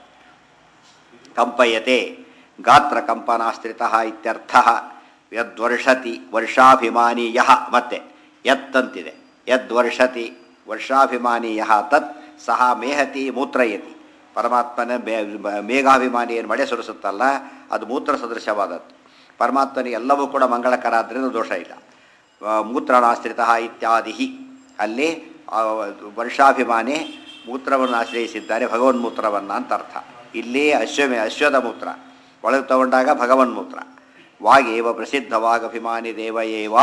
ಕಂಪಯತೆ ಗಾತ್ರ ಕಂಪನಾಶ್ರಿತ ಇತ್ಯರ್ಥ ಯದ್ವರ್ಷತಿ ವರ್ಷಾಭಿಮಾನಿ ಯಹ ಮತ್ತೆ ಯತ್ತಂತಿದೆ ಯದ್ವರ್ಷತಿ ವರ್ಷಾಭಿಮಾನಿ ಯಹ ತತ್ ಸಹ ಮೇಹತಿ ಮೂತ್ರಯತಿ ಪರಮಾತ್ಮನ ಮೇ- ಮೇಘಾಭಿಮಾನಿ ಏನು ಮಳೆ ಸುರಿಸುತ್ತಲ್ಲ ಅದು ಮೂತ್ರ ಸದೃಶವಾದದ್ದು ಪರಮಾತ್ಮನಿಗೆ ಎಲ್ಲವೂ ಕೂಡ ಮಂಗಳಕರ ಆದ್ದರಿಂದ ದೋಷ ಇಲ್ಲ ಆ, ಮೂತ್ರನಾಶ್ರಿತ ಇತ್ಯಾದಿ ಅಲ್ಲಿ ಆ, ವರ್ಷಾಭಿಮಾನಿ ಮೂತ್ರವನ್ನು ಆಶ್ರಯಿಸಿದ್ದಾರೆ ಭಗವನ್ಮೂತ್ರವನ್ನು ಅಂತ ಅರ್ಥ ಇಲ್ಲಿ ಅಶ್ವಮೇ ಅಶ್ವದ ಮೂತ್ರ ಒಳಗೆ ತಗೊಂಡಾಗ ಭಗವನ್ಮೂತ್ರ ವಾಗೇವ ಪ್ರಸಿದ್ಧವಾಗಭಿಮಾನಿ ದೇವ ಏವ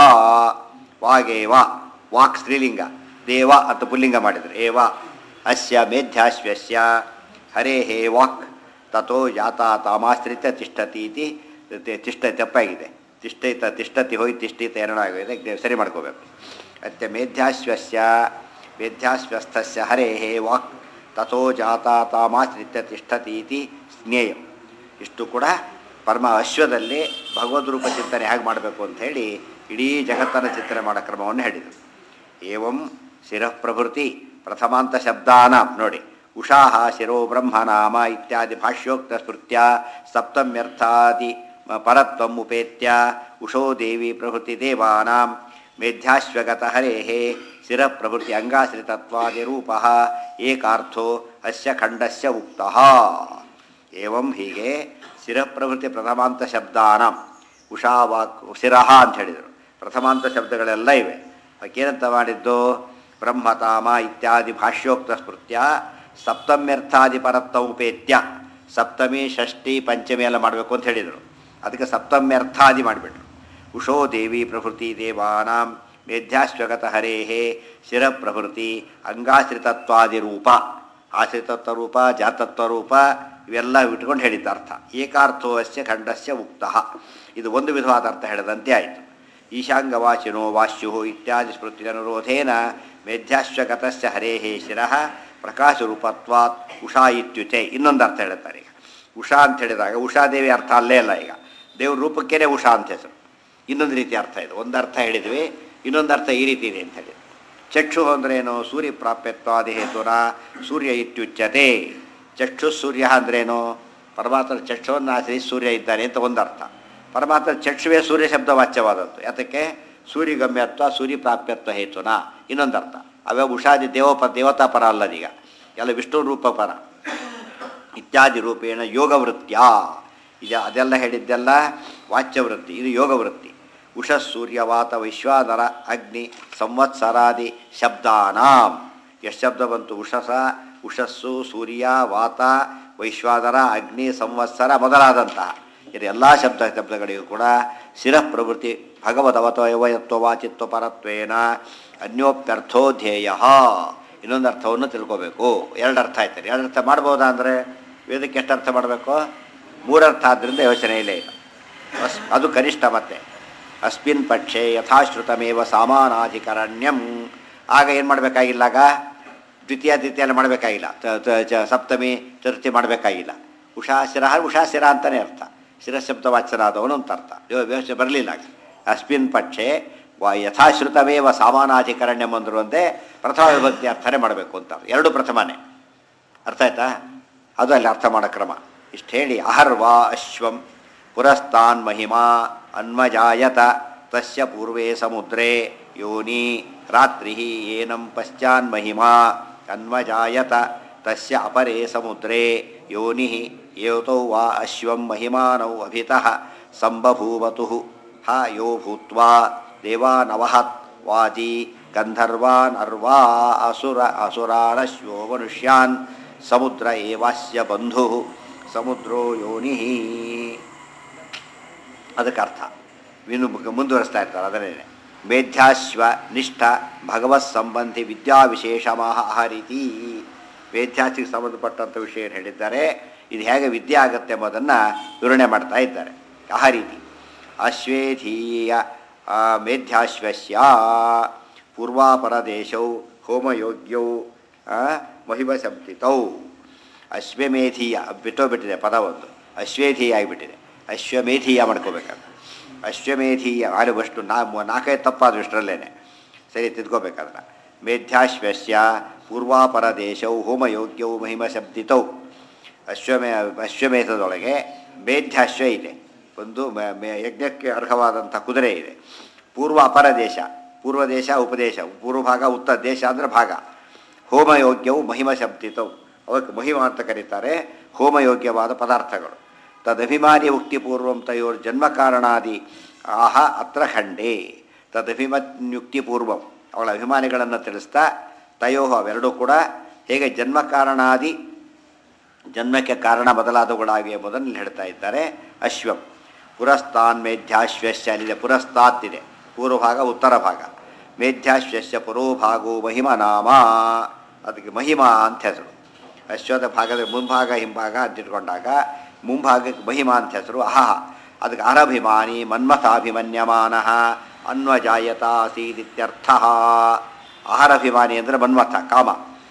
ವಾಗೇವ ವಾಕ್ ಸ್ತ್ರೀಲಿಂಗ ದೇವ ಅಂತ ಪುಲ್ಲಿಂಗ ಮಾಡಿದರು ಏವ ಅಸ್ಯ ಮೇಧ್ಯಾಶ್ವಸ್ಯ ಹರೇ ಹೇ ವಾಕ್ ತಥೋ ಜಾತ ತಾಮಾಶ್ರಿತ ತಿಷ್ಠತಿ ಇತಿ ತಿ- ತಿಷ್ಠ ತಪ್ಪಾಗಿದೆ ತಿಷ್ಠಿತ ತಿಷ್ಠತಿ ಹೋಗಿ ತಿಷ್ಠಿತ ಎರಡಾಗಿದೆ ಇದಕ್ಕೆ ಸರಿ ಮಾಡ್ಕೋಬೇಕು ಮತ್ತೆ ಮೇಧ್ಯಾಶ್ವಸ್ಯ ಮೇಧ್ಯಾಶ್ವಸ್ಥಸ್ಯ ಹರೇ ಹೇ ವಾಕ್ ತಥೋ ಜಾತ ತಾಮಾಶ್ರಿತ್ಯ ತಿಷ್ಠತಿ ಇತಿ ಸ್ನೇಯಂ ಇಷ್ಟು ಕೂಡ ಪರಮ ಅಶ್ವದಲ್ಲಿ ಭಗವದ್ ರೂಪ ಚಿಂತನೆ ಹೇಗೆ ಮಾಡಬೇಕು ಅಂತ ಹೇಳಿ ಇಡೀ ಜಗತ್ತನ್ನು ಚಿಂತನೆ ಮಾಡೋ ಕ್ರಮವನ್ನು ಹೇಳಿದರು ಏವಂ ಶಿರಃ ಪ್ರಭೃತಿ ಪ್ರಥಮಾಂತ ಶಬ್ದಾನ ನೋಡಿ ಉಷಾಹ ಶಿರೋ ಬ್ರಹ್ಮನಾಮ ಇತ್ಯಾದಿ ಭಾಷ್ಯೋಕ್ತ ಸ್ಮೃತ್ಯ ಸಪ್ತಮ್ಯರ್ಥಾದಿ ಪರತ್ವಂ ಉಪೇತ್ಯ ಉಷೋ ದೇವಿ ಪ್ರಭೃತಿ ದೇವಾನಾಂ ಮೇಧ್ಯಾಶ್ವಗತ ಹರೇಃ ಶಿರ ಪ್ರಭೃತಿ ಅಂಗಾಶ್ರಿತತ್ವಾದಿ ರೂಪ ಏಕಾರ್ಥೋ ಅಸ್ಯ ಖಂಡಸ್ಯ ಉಕ್ತಃ ಏವಂ ಹೀಗೆ ಶಿರಪ್ರಭೃತಿ ಪ್ರಥಮಾಂತ ಶಬ್ದಾನ ಉಷಾ ವಾಕ್ ಶಿರಹ ಅಂತ ಹೇಳಿದರು ಪ್ರಥಮಾಂತ ಶಬ್ದಗಳೆಲ್ಲ ಇವೆ ಅದಕ್ಕೇನಂತ ಮಾಡಿದ್ದು ಬ್ರಹ್ಮತಾಮ ಇತ್ಯಾದಿ ಭಾಷ್ಯೋಕ್ತ ಸ್ಮೃತ್ಯ ಸಪ್ತಮ್ಯರ್ಥಾದಿ ಪರತ್ವ ಉಪೇತ್ಯ ಸಪ್ತಮಿ ಷಷ್ಠಿ ಪಂಚಮಿ ಎಲ್ಲ ಮಾಡಬೇಕು ಅಂತ ಹೇಳಿದರು ಅದಕ್ಕೆ ಸಪ್ತಮ್ಯರ್ಥಾದಿ ಮಾಡಿಬಿಟ್ರು ಉಷೋ ದೇವಿ ಪ್ರಭೃತಿ ದೇವಾನಾಂ ಮೇಧ್ಯಾಶ್ವಗತ ಹರೇಹೇ ಶಿರಪ್ರಭೃತಿ ಅಂಗಾಶ್ರಿತತ್ವಾದಿ ರೂಪ ಆಶ್ರಿತತ್ವ ರೂಪ ಜಾತತ್ವ ರೂಪ ಇವೆಲ್ಲ ಇಟ್ಕೊಂಡು ಹೇಳಿದ್ದ ಅರ್ಥ ಏಕಾರ್ಥೋ ಅಸ್ಯ ಖಂಡಸ್ಯ ಉಕ್ತಃ ಇದು ಒಂದು ವಿಧವಾದ ಅರ್ಥ ಹೇಳಿದಂತೆ ಆಯಿತು ಈಶಾಂಗವಾಚಿನೋ ವಾಶ್ಯು ಇತ್ಯಾದಿ ಸ್ಮೃತಿ ಅನುರೋಧೇನ ಮೇಧ್ಯಾಶ್ವಗತಸ್ಯ ಹರೇಹೇ ಶಿರಃ ಪ್ರಕಾಶರೂಪತ್ವಾತ್ ಉಷಾ ಇತ್ಯುಚೆ ಇನ್ನೊಂದು ಅರ್ಥ ಹೇಳ್ತಾರೆ ಈಗ ಉಷಾ ಅಂತ ಹೇಳಿದಾಗ ಉಷಾದೇವಿ ಅರ್ಥ ಅಲ್ಲೇ ಇಲ್ಲ ಈಗ ದೇವ್ರ ರೂಪಕ್ಕೇನೆ ಉಷಾ ಅಂತ ಹೆಸರು ಇನ್ನೊಂದು ರೀತಿ ಅರ್ಥ ಇದೆ ಒಂದು ಅರ್ಥ ಹೇಳಿದ್ವಿ ಇನ್ನೊಂದು ಅರ್ಥ ಈ ರೀತಿ ಇದೆ ಅಂತ ಹೇಳಿ ಚಕ್ಷು ಅಂದ್ರೇನು ಸೂರ್ಯ ಪ್ರಾಪ್ಯತ್ವಾದಿ ಹೇತುನ ಸೂರ್ಯ ಇತ್ಯುಚ್ಯತೆ ಚಕ್ಷು ಸೂರ್ಯ ಅಂದ್ರೇನು ಪರಮಾತ್ಮನ ಚಕ್ಷುವನ್ನು ಆಶ್ರಯಿಸಿ ಸೂರ್ಯ ಇದ್ದಾನೆ ಅಂತ ಒಂದು ಅರ್ಥ ಪರಮಾತ್ಮ ಚಕ್ಷುವೇ ಸೂರ್ಯ ಶಬ್ದ ವಾಚ್ಯವಾದದ್ದು ಯಾತಕ್ಕೆ ಸೂರ್ಯಗಮ್ಯತ್ವ ಸೂರ್ಯ ಪ್ರಾಪ್ಯತ್ವ ಹೇತುನ ಇನ್ನೊಂದು ಅರ್ಥ ಅವೇ ಉಷಾದಿ ದೇವಪ ದೇವತಾ ಪರ ಅಲ್ಲದೀಗ ಎಲ್ಲ ವಿಷ್ಣು ರೂಪ ಪರ ಇತ್ಯಾದಿ ರೂಪೇಣ ಯೋಗವೃತ್ಯ ಇದು ಅದೆಲ್ಲ ಹೇಳಿದ್ದೆಲ್ಲ ವಾಚ್ಯವೃತ್ತಿ ಇದು ಯೋಗವೃತ್ತಿ ಉಷ ಸೂರ್ಯವಾತ ವೈಶ್ವಾನರ ಅಗ್ನಿ ಸಂವತ್ಸರಾದಿ ಶಬ್ದಾನಾಂ ಎಷ್ಟು ಶಬ್ದ ಬಂತು ಉಷಸ ಉಷಸ್ಸು ಸೂರ್ಯ ವಾತ ವೈಶ್ವಾನರ ಅಗ್ನಿ ಸಂವತ್ಸರ ಮೊದಲಾದಂತಹ ಇದು ಎಲ್ಲ ಶಬ್ದ ಶಬ್ದಗಳಿಗೂ ಕೂಡ ಶಿರಃ ಪ್ರವೃತ್ತಿ ಭಗವದವತವಯತ್ವ ವಾಚಿತ್ವ ಪರತ್ವೇನ ಅನ್ಯೋಪ್ಯರ್ಥೋ ಧ್ಯೇಯ ಇನ್ನೊಂದು ಅರ್ಥವನ್ನು ತಿಳ್ಕೋಬೇಕು ಎರಡು ಅರ್ಥ ಆಯ್ತಾರೆ ಎರಡು ಅರ್ಥ ಮಾಡ್ಬೋದಾ ಅಂದರೆ ವೇದಕ್ಕೆ ಎಷ್ಟು ಅರ್ಥ ಮಾಡಬೇಕು ಮೂರರ್ಥ ಆದ್ದರಿಂದ ಯೋಚನೆ ಇಲ್ಲೇ ಇಲ್ಲ ಅಸ್ ಅದು ಕನಿಷ್ಠ ಮತ್ತೆ ಅಸ್ಮಿನ್ ಪಕ್ಷೆ ಯಥಾಶ್ರುತಮೇವ ಸಾಮಾನಾಧಿಕರಣ್ಯಂ ಆಗ ಏನು ಮಾಡಬೇಕಾಗಿಲ್ಲ ಆಗ ದ್ವಿತೀಯ ದ್ವಿತೀಯ ಎಲ್ಲ ಮಾಡಬೇಕಾಗಿಲ್ಲ ತ- ತ- ಚ- ಸಪ್ತಮಿ ಚತುರ್ಥಿ ಮಾಡಬೇಕಾಗಿಲ್ಲ ಉಷಾ ಶಿರ ಉಷಾ ಶಿರ ಅಂತಲೇ ಅರ್ಥ ಶಿರಶಬ್ದ ವಾಚನಾದವನು ಅಂತ ಅರ್ಥ ಇವ- ವ್ಯವಸ್ಥೆ ಬರಲಿಲ್ಲ ಆಗ ಅಸ್ಮಿನ್ ಪಕ್ಷೆ ವ- ಯಥಾಶ್ರುತಮೇವ ಸಾಮಾನಾಧಿಕರಣ್ಯಂ ಅಂದ್ರು ಒಂದೇ ಪ್ರಥಮ ವಿಭಕ್ತಿ ಅರ್ಥನೇ ಮಾಡಬೇಕು ಅಂತ ಎರಡು ಪ್ರಥಮನೇ ಅರ್ಥ ಆಯ್ತಾ ಅದು ಅಲ್ಲಿ ಅರ್ಥ ಮಾಡೋ ಕ್ರಮ ಇಷ್ಟು ಹೇಳಿ ಅಹರ್ವಾ ಅಶ್ವಂ ಪುರಸ್ತಾನ್ ಮಹಿಮಾ ಅನ್ಮಜಾಯತ ತಸ್ಯ ಪೂರ್ವೇ ಸಮುದ್ರೇ ಯೋನಿ ರಾತ್ರಿ ಏನಂ ಪಶ್ಚಾನ್ ಮಹಿಮಾ ಅನ್ಮಜಾಯತ ತಸ್ಯ ಅಪರೇ ಸಮುದ್ರೇ ಯೋನಿ ಏತೌ ವಾ ಅಶ್ವಂ ಮಹಿಮಾನೌ ಅಭಿತಃ ಸಂಬಭೂವತು ಹ ಯೋ ಭೂತ್ವಾ ದೇವಾನವಹತ್ ವಾಜಿ ಗಂಧರ್ವಾನ್ ಅರ್ವಾ ಅಸುರ ಅಸುರಾನಶ್ವೋ ಮನುಷ್ಯಾನ್ ಸಮುದ್ರ ಏವಾಸ್ಯ ಬಂಧು ಸಮುದ್ರೋ ಯೋನಿ ಅದಕ್ಕೆ ಅರ್ಥ ಇನ್ನು ಮುಗ- ಮುಂದುವರಿಸ್ತಾ ಇರ್ತಾರೆ ಅದನ್ನೇ ಮೇಧ್ಯಾಶ್ವ ನಿಷ್ಠ ಭಗವತ್ ಸಂಬಂಧಿ ವಿದ್ಯಾ ವಿಶೇಷಮಾಹ ಅಹರಿತಿ ವೇದ್ಯಾಸಿಗೆ ಸಂಬಂಧಪಟ್ಟಂಥ ವಿಷಯ ಏನು ಹೇಳಿದ್ದಾರೆ ಇದು ಹೇಗೆ ವಿದ್ಯೆ ಆಗುತ್ತೆ ಎಂಬುದನ್ನು ವಿವರಣೆ ಮಾಡ್ತಾ ಇದ್ದಾರೆ ಅಹರೀತಿ ಅಶ್ವೇಧೀಯ ಆ, ಮೇಧ್ಯಾಶ್ವಸ್ಯ ಪೂರ್ವಾಪರದೇಶೌ ಹೋಮಯೋಗ್ಯೌ ಆ, ಮಹಿಮಶಬ್ದಿತೌ ಅಶ್ವಮೇಧೀಯ ಬಿಟ್ಟೋಗ್ಬಿಟ್ಟಿದೆ ಪದ ಒಂದು ಅಶ್ವೇಧೀಯ ಆಗಿಬಿಟ್ಟಿದೆ ಅಶ್ವಮೇಧೀಯ ಮಾಡ್ಕೋಬೇಕಂತ ಅಶ್ವಮೇಧೀಯ ಅಲ್ಲಿ ಅಷ್ಟು ನಾ ನಾಲ್ಕೈದು ತಪ್ಪಾದ್ರು ಇಷ್ಟರಲ್ಲೇನೆ ಸರಿ ತಿದ್ಕೋಬೇಕದನ್ನ ಮೇಧ್ಯಾಶ್ವಸ್ಯ ಪೂರ್ವಾಪರ ದೇಶವು ಹೋಮಯೋಗ್ಯವು ಮಹಿಮ ಶಬ್ದಿತೌ ಅಶ್ವಮೇ ಅಶ್ವಮೇಧದೊಳಗೆ ಮೇಧ್ಯಾಶ್ವ ಇದೆ ಒಂದು ಮ- ಮೆ- ಯಜ್ಞಕ್ಕೆ ಅರ್ಹವಾದಂಥ ಕುದುರೆ ಇದೆ ಪೂರ್ವ ಅಪರ ದೇಶ ಪೂರ್ವ ದೇಶ ಉಪದೇಶ ಪೂರ್ವ ಭಾಗ ಉತ್ತರ ದೇಶ ಅಂದರೆ ಭಾಗ ಹೋಮಯೋಗ್ಯವು ಮಹಿಮ ಶಬ್ದಿತವು ಅವಕ್ಕೆ ಮಹಿಮ ಅಂತ ಕರೀತಾರೆ ಹೋಮಯೋಗ್ಯವಾದ ಪದಾರ್ಥಗಳು ತದಭಿಮಾನಿ ಉಕ್ತಿಪೂರ್ವಂ ತಯೋರ್ ಜನ್ಮ ಕಾರಣಾದಿ ಆಹ ಅತ್ರ ಖಂಡೇ ತದಭಿಮನ್ಯುಕ್ತಿಪೂರ್ವಂ ಅವಳ ಅಭಿಮಾನಿಗಳನ್ನು ತಿಳಿಸ್ತಾ ತಯೋ ಅವೆರಡೂ ಕೂಡ ಹೇಗೆ ಜನ್ಮ ಕಾರಣಾದಿ ಜನ್ಮಕ್ಕೆ ಕಾರಣ ಬದಲಾದವುಗಳಾಗಿವೆ ಎಂಬುದನ್ನು ಇಲ್ಲಿ ಹೇಳ್ತಾ ಇದ್ದಾರೆ ಅಶ್ವಂ ಪುರಸ್ತಾನ್ ಮೇಧ್ಯಾಶ್ವಸ್ಯ ಅಲ್ಲಿದೆ ಪುರಸ್ತಾತ್ ಇದೆ ಪೂರ್ವ ಭಾಗ ಉತ್ತರ ಭಾಗ ಮೇಧ್ಯಾಶ್ವಸ್ಯ ಪುರೋಭಾಗೋ ಮಹಿಮ ನಾಮ ಅದಕ್ಕೆ ಮಹಿಮಾ ಅಂತ ಹೆಸರು ಅಶ್ವದ ಭಾಗದ ಮುಂಭಾಗ ಹಿಂಭಾಗ ಅಂತಿಟ್ಕೊಂಡಾಗ ಮುಂಭಾಗಕ್ಕೆ ಮಹಿಮಾ ಅಂತ ಹೆಸರು ಅಹಹ ಅದಕ್ಕೆ ಅರಭಿಮಾನಿ ಮನ್ಮಥಾಭಿಮನ್ಯಮಾನ ಅನ್ವಜಾಯತ ಆಸೀದಿತ್ಯರ್ಥ ಆಹಾರಾಭಿಮಾನಿ ಅಂದರೆ ಮನ್ಮಥ ಕಾಮ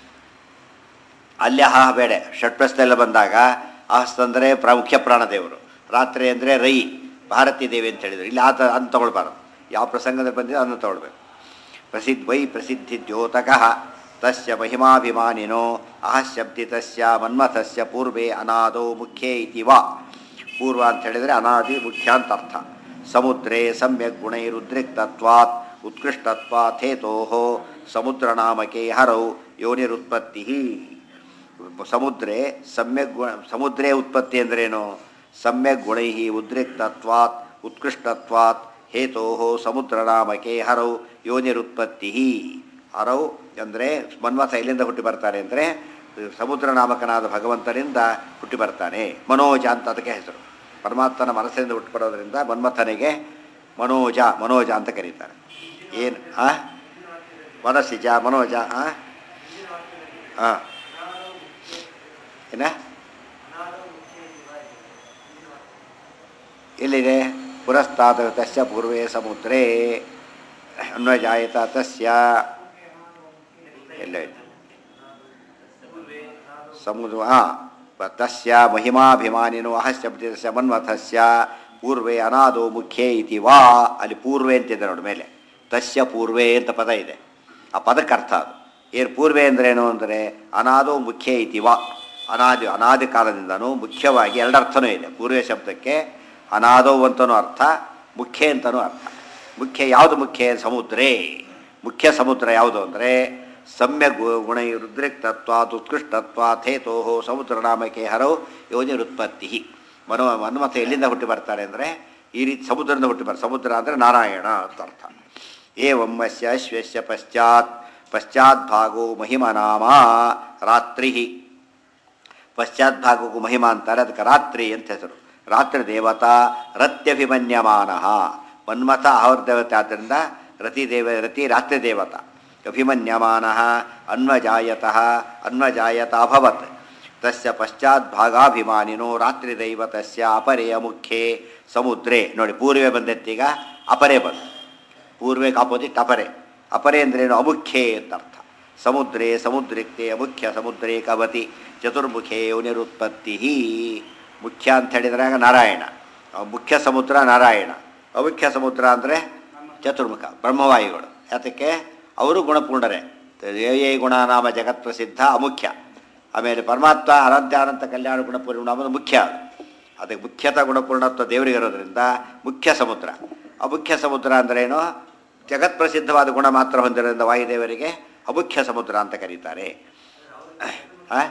ಅಲ್ಲಿ ಅಹ ಬೇಡ ಷಟ್ಪ್ರಸ್ಥೆಲ್ಲ ಬಂದಾಗ ಅಹಸ್ ಅಂದರೆ ಪ್ರ ಮುಖ್ಯ ಪ್ರಾಣದೇವರು ರಾತ್ರಿ ಅಂದರೆ ರೈ ಭಾರತೀ ದೇವಿ ಅಂತ ಹೇಳಿದರು ಇಲ್ಲಿ ಆತ ಅಂತ ತಗೊಳ್ಬಾರ್ದು ಯಾವ ಪ್ರಸಂಗದಲ್ಲಿ ಬಂದಿದೆ ಅದನ್ನು ತಗೊಳ್ಬೇಕು ಪ್ರಸಿದ್ಧ ವೈ ಪ್ರಸಿದ್ಧಿ ದ್ಯೋತಕಃ ತಸ್ಯ ಮಹಿಮಾಭಿಮಾನಿನೋ ಅಹಶಬ್ದಿ ತಸ್ಯ ಮನ್ಮಥಸ್ಯ ಪೂರ್ವೇ ಅನಾದೋ ಮುಖ್ಯೇ ಇತಿ ವಾ ಪೂರ್ವ ಅಂತ ಹೇಳಿದರೆ ಅನಾದಿ ಮುಖ್ಯ ಅಂತ ಅರ್ಥ ಸಮುದ್ರೇ ಸಮ್ಯಕ್ ಗುಣೈರುದ್ರಿಕ್ತತ್ವಾತ್ ಉತ್ಕೃಷ್ಟತ್ವಾತ್ ಹೇತೋ ಸಮುದ್ರ ನಾಮಕೆ ಹರೌ ಯೋನಿರುತ್ಪತ್ತಿ ಸಮುದ್ರೇ ಸಮ್ಯಕ್ ಗುಣ ಸಮುದ್ರೇ ಉತ್ಪತ್ತಿ ಅಂದ್ರೇನು ಸಮ್ಯಕ್ ಗುಣೈ ಉದ್ರಿಕ್ತತ್ವಾತ್ ಉತ್ಕೃಷ್ಟತ್ವಾತ್ ಹೇತೋ ಸಮುದ್ರ ನಾಮಕೆ ಹರೌ ಯೋನಿರುತ್ಪತ್ತಿ ಹರೌ ಅಂದರೆ ಮನ್ಮಥ ಎಲ್ಲಿಂದ ಹುಟ್ಟಿ ಬರ್ತಾನೆ ಅಂದರೆ ಸಮುದ್ರ ನಾಮಕನಾದ ಭಗವಂತನಿಂದ ಹುಟ್ಟಿ ಬರ್ತಾನೆ ಮನೋಜ ಅಂತ ಅದಕ್ಕೆ ಹೆಸರು ಪರಮಾತ್ಮನ ಮನಸ್ಸಿನಿಂದ ಹುಟ್ಟಿ ಬರೋದ್ರಿಂದ ಮನ್ಮಥನಿಗೆ ಮನೋಜ ಮನೋಜ ಅಂತ ಕರೀತಾರೆ ಏನು ಆ ಮನಸ್ಸಿಜ ಮನೋಜ ಆ ಹಾಂ ಏನ ಎಲ್ಲಿದೆ ಪುರಸ್ತಾದ ತಸ್ಯ ಪೂರ್ವೇ ಸಮುದ್ರೇ ಅನ್ವಜಾಯತ ತಸ್ಯ ಎಲ್ಲ ಇದೆ ಸಮುದ್ರ ಹಾಂ ತಸ್ಯ ಮಹಿಮಾಭಿಮಾನಿನೋ ಅಹಶಬ್ದಸ್ಯ ಮನ್ಮಥಸ್ಯ ಪೂರ್ವೇ ಅನಾದೋ ಮುಖ್ಯೇ ಇತಿ ವಾ ಅಲ್ಲಿ ಪೂರ್ವೇ ಅಂತಿದೆ ನೋಡಿ ಮೇಲೆ ತಸ್ಯ ಪೂರ್ವೇ ಅಂತ ಪದ ಇದೆ ಆ ಪದಕ್ಕೆ ಅರ್ಥ ಅದು ಏನು ಪೂರ್ವೇ ಅಂದ್ರೇನು ಅಂದರೆ ಅನಾದೋ ಮುಖ್ಯ ಇತಿ ವಾ ಅನಾದಿ ಅನಾದಿ ಕಾಲದಿಂದನೂ ಮುಖ್ಯವಾಗಿ ಎರಡರ್ಥನೂ ಇದೆ ಪೂರ್ವೇ ಶಬ್ದಕ್ಕೆ ಅನಾದೋ ಅಂತನೂ ಅರ್ಥ ಮುಖ್ಯ ಅಂತನೂ ಅರ್ಥ ಮುಖ್ಯ ಯಾವುದು ಮುಖ್ಯ ಸಮುದ್ರೇ ಮುಖ್ಯ ಸಮುದ್ರ ಯಾವುದು ಅಂದರೆ ಸಮ್ಯ ಗುಣ ರುದ್ರಿಕ್ತತ್ವಾತ್ ಉತ್ಕೃಷ್ಟತ್ವಾತ್ ಹೇತೋ ಸಮುದ್ರ ನಾಮಕ್ಕೆ ಹರವು ಯೋನಿರುತ್ಪತ್ತಿ ಮನೋ ಮನ್ಮಥ ಎಲ್ಲಿಂದ ಹುಟ್ಟಿ ಬರ್ತಾರೆ ಅಂದರೆ ಈ ರೀತಿ ಸಮುದ್ರದಿಂದ ಹುಟ್ಟಿ ಬರ್ತಾರೆ ಸಮುದ್ರ ಅಂದರೆ ನಾರಾಯಣ ಅಂತ ಅರ್ಥ ಏವಂ ಅಸ್ಯ ಅಶ್ವಸ್ಯ ಪಶ್ಚಾತ್ ಪಶ್ಚಾತ್ ಭಾಗೋ ಮಹಿಮ ನಾಮ ರಾತ್ರಿ ಪಶ್ಚಾತ್ ಭಾಗಕ್ಕೂ ಮಹಿಮಾ ಅಂತಾರೆ ಅದಕ್ಕೆ ರಾತ್ರಿ ಅಂತ ಹೆಸರು ರಾತ್ರಿ ದೇವತಾ ರತ್ಯಭಿಮನ್ಯಮಾನ ಮನ್ಮಥ ಅವರ ದೇವತೆ ಆದ್ದರಿಂದ ರತಿ ದೇವ ರತಿ ರಾತ್ರಿ ದೇವತಾ ಅಭಿಮನ್ಯಮಾನ ಅನ್ವಜಾಯತಃ ಅನ್ವಜಾಯತಾಭವತ್ ತಸ್ಯ ಪಶ್ಚಾತ್ ಭಾಗಾಭಿಮಾನಿನೋ ರಾತ್ರಿದೈವ ತಸ್ಯ ಅಪರೆಯ ಮುಖ್ಯೆ ಸಮುದ್ರೇ ನೋಡಿ ಪೂರ್ವೆ ಬಂದೆತ್ತೀಗ ಅಪರೆ ಬಂತು ಪೂರ್ವೆಗೆ ಆಪೋಸಿಟ್ ಅಪರೆ ಅಪರೆ ಅಂದ್ರೇನು ಅಮುಖ್ಯೆ ಅಂತ ಅರ್ಥ ಸಮುದ್ರೇ ಸಮುದ್ರಕ್ಕೆ ಅಮುಖ್ಯ ಸಮುದ್ರೇ ಕವತಿ ಚತುರ್ಮುಖೇ ಯೋನಿರುತ್ಪತ್ತಿ ಮುಖ್ಯ ಅಂತ ಹೇಳಿದ್ರೆ ನಾರಾಯಣ ಆ ಮುಖ್ಯ ಸಮುದ್ರ ನಾರಾಯಣ ಅಮುಖ್ಯ ಸಮುದ್ರ ಅಂದರೆ ಚತುರ್ಮುಖ ಬ್ರಹ್ಮವಾಯುಗಳು ಯಾತಕ್ಕೆ ಅವರು ಗುಣಪೂರ್ಣರೇ ಏ ಗುಣನಾಮ ಜಗತ್ ಪ್ರಸಿದ್ಧ ಅಮುಖ್ಯ ಆಮೇಲೆ ಪರಮಾತ್ಮ ಅನಂತ ಅನಂತ ಕಲ್ಯಾಣ ಗುಣಪೂರ್ಣ ಅನ್ನೋದು ಮುಖ್ಯ ಅದು ಅದಕ್ಕೆ ಮುಖ್ಯತ ಗುಣಪೂರ್ಣತ್ವ ದೇವರಿಗಿರೋದ್ರಿಂದ ಮುಖ್ಯ ಸಮುದ್ರ ಅಮುಖ್ಯ ಸಮುದ್ರ ಅಂದ್ರೇನು ಜಗತ್ ಪ್ರಸಿದ್ಧವಾದ ಗುಣ ಮಾತ್ರ ಹೊಂದಿರೋದ್ರಿಂದ ವಾಯುದೇವರಿಗೆ ಅಮುಖ್ಯ ಸಮುದ್ರ ಅಂತ ಕರೀತಾರೆ ಆ?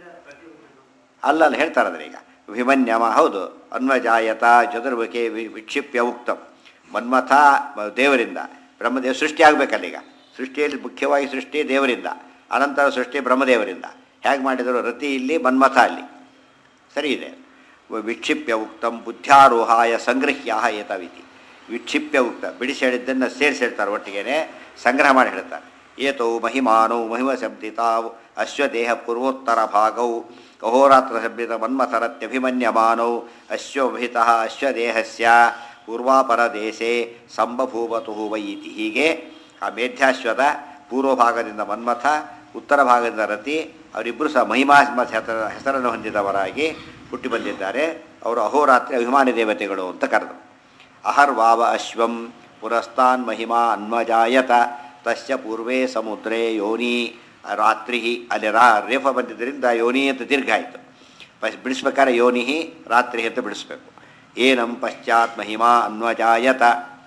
ಅಲ್ಲ ಅಲ್ಲ ಹೇಳ್ತಾರೆ ಅದನ್ನ ಈಗ ವಿಮನ್ಯಮ ಹೌದು ಅನ್ವಜಾಯತ ಚತುರ್ಮುಖಿ ವಿ- ವಿಕ್ಷಿಪ್ಯ ಉಕ್ತಂ ಮನ್ಮಥ ಮ- ದೇವರಿಂದ ಬ್ರಹ್ಮದೇವ ಸೃಷ್ಟಿ ಆಗಬೇಕಲ್ಲೀಗ ಸೃಷ್ಟಿಯಲ್ಲಿ ಮುಖ್ಯವಾಗಿ ಸೃಷ್ಟಿ ದೇವರಿಂದ ಅನಂತರ ಸೃಷ್ಟಿ ಬ್ರಹ್ಮದೇವರಿಂದ ಹೇಗೆ ಮಾಡಿದರು ರತಿ ಇಲ್ಲಿ ಮನ್ಮಥ ಅಲ್ಲಿ ಸರಿ ಇದೆ ವ- ವಿಕ್ಷಿಪ್ಯ ಉಕ್ತಂ ಬುದ್ಧ್ಯಾರೋಹಾಯ ಸಂಗೃಹ್ಯ ಏತವಿತಿ ವಿಕ್ಷಿಪ್ಯ ಉಕ್ತ ಬಿಡಿಸಿ ಹೇಳಿದ್ದನ್ನು ಸೇರಿಸಿ ಹೇಳ್ತಾರೆ ಒಟ್ಟಿಗೆನೆ ಸಂಗ್ರಹ ಮಾಡಿ ಹೇಳ್ತಾರೆ ಏತೌ ಮಹಿಮಾನೌ ಮಹಿಮ ಶಬ್ದಿತಾವು ಅಶ್ವದೇಹ ಪೂರ್ವೋತ್ತರ ಭಾಗೌ ಅಹೋರಾತ್ರ ಶಬ್ದಿತ ಮನ್ಮಥರತ್ಯಭಿಮನ್ಯಮಾನೌ ಅಶ್ವಭಿತಃ ಅಶ್ವದೇಹಸ್ಯ ಪೂರ್ವಾಪರ ದೇಶೆ ಸಂಬಭೂವತು ವೈ ಇತಿ ಹೀಗೆ ಆ ಮೇಧ್ಯಾಶ್ವದ ಪೂರ್ವ ಭಾಗದಿಂದ ಮನ್ಮಥ ಉತ್ತರ ಭಾಗದಿಂದ ರತಿ ಅವರಿಬ್ಬರು ಸಹ ಮಹಿಮಾ ಎಂಬ ಹೆಸರ ಹೆಸರನ್ನು ಹೊಂದಿದವರಾಗಿ ಹುಟ್ಟಿ ಬಂದಿದ್ದಾರೆ ಅವರು ಅಹೋರಾತ್ರಿ ಅಭಿಮಾನಿ ದೇವತೆಗಳು ಅಂತ ಕರೆದರು ಅಹರ್ವಾವ ಅಶ್ವಂ ಪುರಸ್ತಾನ್ ಮಹಿಮಾ ಅನ್ವಜಾಯತ ತಸ್ಯ ಪೂರ್ವೇ ಸಮುದ್ರೇ ಯೋನಿ ರಾತ್ರಿ ಅಲ್ಲಿ ರಾ ರೇಫ ಬಂದಿದ್ದರಿಂದ ಯೋನಿ ಅಂತ ದೀರ್ಘ ಆಯಿತು ಪಸ್ ಬಿಡಿಸ್ಬೇಕಾದ್ರೆ ಯೋನಿ ರಾತ್ರಿ ಅಂತ ಬಿಡಿಸ್ಬೇಕು ಏನಂ ಪಶ್ಚಾತ್ ಮಹಿಮಾ ಅನ್ವಜಾಯತ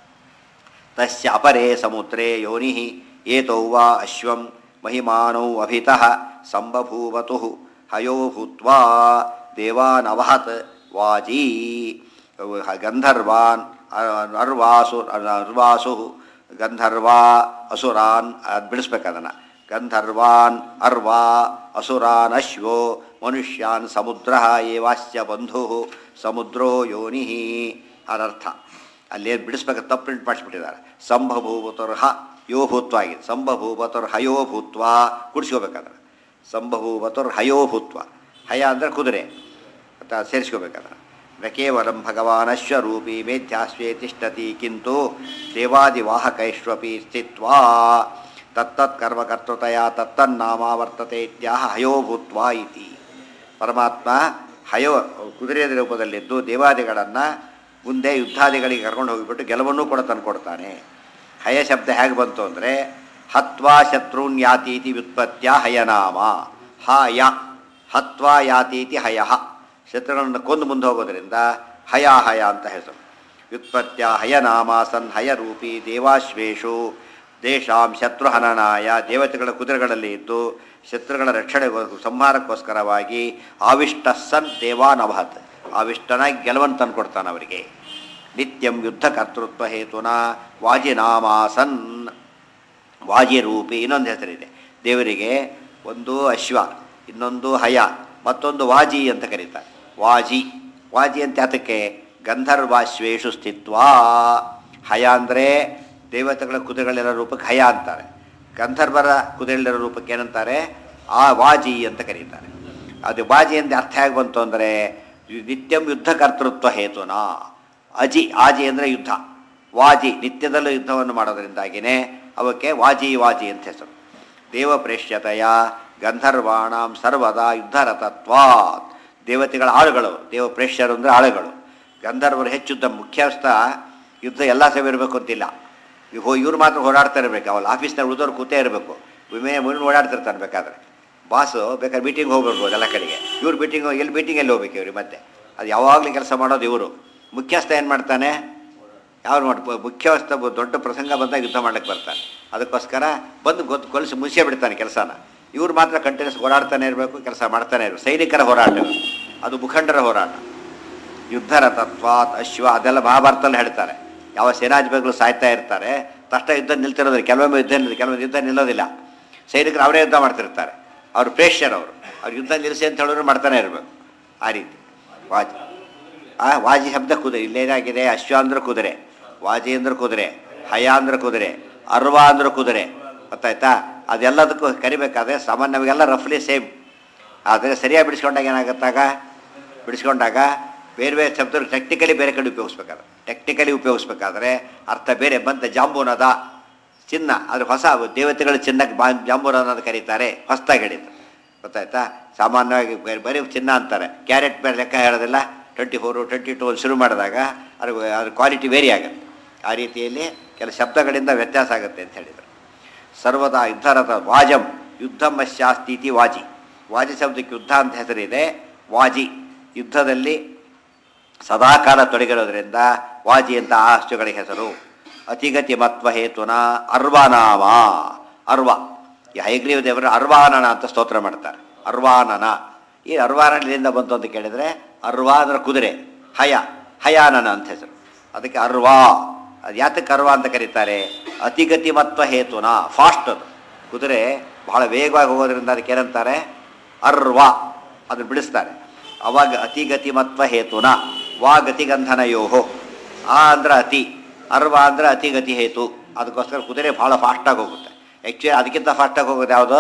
ತಸ್ಯ ಅಪರೇ ಸಮುದ್ರೇ ಯೋನಿ ಏತೌ ವಾ ಅಶ್ವಂ ಮಹಿಮಾನೌ ಅಭಿತಃ ಸಂಬಭೂವತು ಹಯೋ ಭೂತ್ವಾ ದೇವಾನವಹತ್ ವಾಜೀ ಗಂಧರ್ವಾನ್ ಅರ್ವಾಸು ಅರ್ವಾಸು ಗಂಧರ್ವಾ ಅಸುರಾನ್ ಅದು ಬಿಡಿಸ್ಬೇಕದನ್ನು ಗಂಧರ್ವಾನ್ ಅರ್ವಾ ಅಸುರಾನ್ ಅಶ್ವೋ ಮನುಷ್ಯಾನ್ ಸಮುದ್ರ ಏವಾಸ್ಯ ಬಂಧು ಸಮುದ್ರೋ ಯೋನಿ ಅದರ್ಥ ಅಲ್ಲಿ ಬಿಡಿಸ್ಬೇಕು ತಪ್ಪು ಪ್ರಿಂಟ್ ಮಾಡಿಸ್ಬಿಟ್ಟಿದ್ದಾರೆ ಸಂಭಭೂವತರ್ಹ ಯೋ ಭೂತ್ವ ಆಗಿದೆ ಸಂಭಭೂವತರ್ ಹಯೋ ಭೂತ್ವ ಕುಡಿಸ್ಕೋಬೇಕಾದ್ರೆ ಸಂಭಭೂವತರ್ ಹಯೋ ಭೂತ್ವ ಹಯ ಅಂದರೆ ಕುದುರೆ ಅಂತ ಸೇರಿಸ್ಕೋಬೇಕಾದ್ರೆ ನ ಕೇವಲಂ ಭಗವಾನಶ್ವರೂಪಿ ಮೇಧ್ಯಾಶ್ವೇ ತಿಷ್ಠತಿ ಕಿಂತು ದೇವಾದಿವಾಹಕೈಶ್ವಪಿ ಸ್ಥಿತ್ವಾ ತತ್ತತ್ ಕರ್ಮಕರ್ತೃತಯ ತತ್ತನ್ನಾಮ ವರ್ತತೆ ಇತ್ಯಾಹ ಹಯೋ ಭೂತ್ವ ಇತಿ ಪರಮಾತ್ಮ ಹಯೋ ಕುದುರೆಯ ರೂಪದಲ್ಲಿದ್ದು ದೇವಾದಿಗಳನ್ನು ಮುಂದೆ ಯುದ್ಧಾದಿಗಳಿಗೆ ಕರ್ಕೊಂಡು ಹೋಗಿಬಿಟ್ಟು ಗೆಲುವನ್ನು ಕೂಡ ತಂದುಕೊಡ್ತಾನೆ ಹಯ ಶಬ್ದ ಹೇಗೆ ಬಂತು ಅಂದರೆ ಹತ್ವಾ ಶತ್ರುನ್ ಯಾತೀತಿ ವ್ಯುತ್ಪತ್ಯ ಹಯನಾಮ ಹ ಯ ಹತ್ವಾ ಯಾತೀತಿ ಹಯ ಶತ್ರುಗಳನ್ನು ಕೊಂದು ಮುಂದೆ ಹೋಗೋದ್ರಿಂದ ಹಯ ಹಯ ಅಂತ ಹೆಸರು ವ್ಯುತ್ಪತ್ಯ ಹಯನಾಮ ಸನ್ ಹಯರೂಪಿ ದೇವಾಶ್ವೇಷು ದೇಶಾಂ ಶತ್ರುಹನನಾಯ ದೇವತೆಗಳ ಕುದುರೆಗಳಲ್ಲಿ ಇದ್ದು ಶತ್ರುಗಳ ರಕ್ಷಣೆ ಸಂಹಾರಕ್ಕೋಸ್ಕರವಾಗಿ ಆವಿಷ್ಟ ಸನ್ ದೇವಾನವಹತ್ ಆವಿಷ್ಟನಾಗಿ ಗೆಲುವನ್ನು ತಂದುಕೊಡ್ತಾನೆ ಅವರಿಗೆ ನಿತ್ಯಂ ಯುದ್ಧ ಕರ್ತೃತ್ವ ಹೇತುನ ವಾಜಿನಾಮಾಸನ್ ವಾಜಿರೂಪಿ ಇನ್ನೊಂದು ಹೆಸರಿದೆ ದೇವರಿಗೆ ಒಂದು ಅಶ್ವ ಇನ್ನೊಂದು ಹಯ ಮತ್ತೊಂದು ವಾಜಿ ಅಂತ ಕರೀತಾರೆ ವಾಜಿ ವಾಜಿ ಅಂತ ಯಾತಕ್ಕೆ ಗಂಧರ್ವಾಶ್ವೇಷು ಸ್ಥಿತ್ವಾ ಹಯ ಅಂದರೆ ದೇವತೆಗಳ ಕುದುರೆಗಳಿರೋ ರೂಪಕ್ಕೆ ಹಯ ಅಂತಾರೆ ಗಂಧರ್ವರ ಕುದುರೆಗಳಿರೋ ರೂಪಕ್ಕೆ ಏನಂತಾರೆ ಆ ವಾಜಿ ಅಂತ ಕರೀತಾರೆ ಅದು ವಾಜಿ ಅಂತ ಅರ್ಥ ಹೇಗೆ ಬಂತು ಅಂದರೆ ನಿತ್ಯಂ ಯುದ್ಧ ಕರ್ತೃತ್ವ ಹೇತುನ ಅಜಿ ಆಜಿ ಅಂದರೆ ಯುದ್ಧ ವಾಜಿ ನಿತ್ಯದಲ್ಲೂ ಯುದ್ಧವನ್ನು ಮಾಡೋದ್ರಿಂದಾಗಿಯೇ ಅವಕ್ಕೆ ವಾಜಿ ವಾಜಿ ಅಂತ ಹೆಸರು ದೇವ ಪ್ರೇಷ್ಯತೆಯ ಗಂಧರ್ವಾಣಾಂ ಸರ್ವದಾ ಯುದ್ಧರತತ್ವಾತ್ ದೇವತೆಗಳ ಆಳುಗಳು ದೇವ ಪ್ರೇಷ್ಯರು ಅಂದರೆ ಆಳುಗಳು ಗಂಧರ್ವರು ಹೆಚ್ಚು ಯುದ್ಧ ಮುಖ್ಯಸ್ಥ ಯುದ್ಧ ಎಲ್ಲ ಸೇವೆ ಇರಬೇಕು ಅಂತಿಲ್ಲ ಹೋ ಇವ್ರು ಮಾತ್ರ ಓಡಾಡ್ತಾ ಇರಬೇಕು ಅವಲ್ಲ ಆಫೀಸ್ನಲ್ಲಿ ಉಳಿದವ್ರು ಕೂತೇ ಇರಬೇಕು ವಿಮೆ ಮುನ್ನ ಓಡಾಡ್ತಿರ್ತಾನೆ ಬೇಕಾದ್ರೆ ಬಾಸು ಬೇಕಾದ್ರೆ ಮೀಟಿಂಗ್ ಹೋಗ್ಬಿಡ್ಬೋದು ಎಲ್ಲ ಕಡೆಗೆ ಇವ್ರು ಮೀಟಿಂಗ್ ಎಲ್ಲಿ ಮೀಟಿಂಗ್ ಎಲ್ಲಿ ಹೋಗ್ಬೇಕು ಇವ್ರಿಗೆ ಮತ್ತೆ ಅದು ಯಾವಾಗಲೂ ಕೆಲಸ ಮಾಡೋದು ಇವರು ಮುಖ್ಯಸ್ಥ ಏನು ಮಾಡ್ತಾನೆ ಯಾರು ಮಾಡಿ ಮುಖ್ಯಸ್ಥ ಬ- ದೊಡ್ಡ ಪ್ರಸಂಗ ಬಂದಾಗ ಯುದ್ಧ ಮಾಡ್ಲಿಕ್ಕೆ ಬರ್ತಾನೆ ಅದಕ್ಕೋಸ್ಕರ ಬಂದು ಗೊತ್ತು ಕೊಲಿಸಿ ಮುಗಿಸೇ ಬಿಡ್ತಾನೆ ಕೆಲಸನ ಇವ್ರು ಮಾತ್ರ ಕಂಟಿನ್ಯೂಸ್ ಓಡಾಡ್ತಾನೆ ಇರಬೇಕು ಕೆಲಸ ಮಾಡ್ತಾನೆ ಇರಬೇಕು ಸೈನಿಕರ ಹೋರಾಟ ಇದು. ಅದು ಮುಖಂಡರ ಹೋರಾಟ ಯುದ್ಧರ ತತ್ವಾತ್ ಅಶ್ವ ಅದೆಲ್ಲ ಮಹಾಭಾರತದಲ್ಲಿ ಹೇಳ್ತಾರೆ ಯಾವ ಸೇನಾಧಿಪತಿಗಳು ಸಾಯ್ತಾ ಇರ್ತಾರೆ ತಕ್ಷಣ ಯುದ್ಧ ನಿಲ್ತಿರೋದಿಲ್ಲ ಕೆಲವೊಮ್ಮೆ ಯುದ್ಧ ನಿಲ್ ಕೆಲವೊಂದು ಯುದ್ಧ ನಿಲ್ಲೋದಿಲ್ಲ ಸೈನಿಕರು ಅವರೇ ಯುದ್ಧ ಮಾಡ್ತಿರ್ತಾರೆ ಅವರು ಪ್ರೇಷ್ಯರು ಅವರು ಅವ್ರು ಯುದ್ಧ ನಿಲ್ಲಿಸಿ ಅಂತ ಹೇಳಿದ್ರು ಮಾಡ್ತಾನೆ ಇರಬೇಕು ಆ ರೀತಿ ವಾಜಿ ಆ ವಾಜಿ ಶಬ್ದ ಕುದುರೆ ಇಲ್ಲೇನಾಗಿದೆ ಅಶ್ವ ಅಂದ್ರೆ ಕುದುರೆ ವಾಜಿ ಅಂದ್ರೆ ಕುದುರೆ ಹಯ ಅಂದ್ರೆ ಕುದುರೆ ಅರ್ವ ಅಂದ್ರೆ ಕುದುರೆ ಗೊತ್ತಾಯ್ತಾ ಅದೆಲ್ಲದಕ್ಕೂ ಕರಿಬೇಕಾದ್ರೆ ಸಾಮಾನ್ಯವಾಗೆಲ್ಲ ರಫ್ಲಿ ಸೇಮ್ ಆದರೆ ಸರಿಯಾಗಿ ಬಿಡಿಸ್ಕೊಂಡಾಗ ಏನಾಗುತ್ತಾಗ ಬಿಡಿಸ್ಕೊಂಡಾಗ ಬೇರೆ ಬೇರೆ ಶಬ್ದ ಟೆಕ್ನಿಕಲಿ ಬೇರೆ ಕಡೆ ಉಪಯೋಗಿಸ್ಬೇಕಾದ್ರೆ ಟೆಕ್ನಿಕಲಿ ಉಪಯೋಗಿಸ್ಬೇಕಾದ್ರೆ ಅರ್ಥ ಬೇರೆ ಬಂತ ಜಾಂಬೂನದ ಚಿನ್ನ ಅದು ಹೊಸ ದೇವತೆಗಳು ಚಿನ್ನಕ್ಕೆ ಬಾ ಜಾಂಬೂನದ ಅಂತ ಕರೀತಾರೆ ಹೊಸದಾಗಿ ಹೇಳಿದ್ದು ಗೊತ್ತಾಯ್ತಾ ಸಾಮಾನ್ಯವಾಗಿ ಬೇರೆ ಬರೀ ಚಿನ್ನ ಅಂತಾರೆ ಕ್ಯಾರೆಟ್ ಬೇರೆ ಲೆಕ್ಕ ಹೇಳೋದಿಲ್ಲ ಟ್ವೆಂಟಿ ಫೋರು ಟ್ವೆಂಟಿ ಟು ಶುರು ಮಾಡಿದಾಗ ಅದು ಅದ್ರ ಕ್ವಾಲಿಟಿ ವೇರಿ ಆಗುತ್ತೆ ಆ ರೀತಿಯಲ್ಲಿ ಕೆಲ ಶಬ್ದಗಳಿಂದ ವ್ಯತ್ಯಾಸ ಆಗುತ್ತೆ ಅಂತ ಹೇಳಿದರು ಸರ್ವದಾ ಯುದ್ಧರಥ ವಾಜಂ ಯುದ್ಧಮಶ್ಯಾಸ್ತೀತಿ ವಾಜಿ ವಾಜಿ ಶಬ್ದಕ್ಕೆ ಯುದ್ಧ ಅಂತ ಹೆಸರಿದೆ ವಾಜಿ ಯುದ್ಧದಲ್ಲಿ ಸದಾಕಾಲ ತೊಡಗಿರೋದ್ರಿಂದ ವಾಜಿ ಅಂತ ಆ ಅಷ್ಟುಗಳಿಗೆ ಹೆಸರು ಅತಿಗತಿ ಮತ್ವ ಹೇತುನ ಅರ್ವಾನಾಮ ಅರ್ವ ಈ ಹೈಗ್ರೀವ ದೇವರು ಅರ್ವಾನನ ಅಂತ ಸ್ತೋತ್ರ ಮಾಡ್ತಾರೆ ಅರ್ವಾನನ ಈ ಅರ್ವಾನನಿಂದ ಬಂತು ಅಂತ ಕೇಳಿದರೆ ಅರ್ವಾ ಅಂದ್ರೆ ಕುದುರೆ ಹಯ ಹಯಾನನ ಅಂತ ಹೆಸರು ಅದಕ್ಕೆ ಅರ್ವಾ ಅದು ಯಾತಕ್ಕೆ ಅರ್ವಾ ಅಂತ ಕರೀತಾರೆ ಅತಿಗತಿ ಮತ್ವ ಹೇತುನ ಫಾಸ್ಟ್ ಅದು ಕುದುರೆ ಬಹಳ ವೇಗವಾಗಿ ಹೋಗೋದ್ರಿಂದ ಅದಕ್ಕೆ ಏನಂತಾರೆ ಅರ್ವಾ ಅದನ್ನು ಬಿಡಿಸ್ತಾರೆ ಅವಾಗ ಅತಿಗತಿ ಮತ್ವ ಹೇತುನ ವಾ ಗತಿಗಂಧನಯೋಹೋ ಆ ಅಂದ್ರೆ ಅತಿ ಅರ್ವ ಅಂದ್ರೆ ಅತಿಗತಿ ಹೇತು ಅದಕ್ಕೋಸ್ಕರ ಕುದುರೆ ಭಾಳ ಫಾಸ್ಟಾಗಿ ಹೋಗುತ್ತೆ ಆ್ಯಕ್ಚುಲಿ ಅದಕ್ಕಿಂತ ಫಾಸ್ಟಾಗಿ ಹೋಗೋದು ಯಾವುದು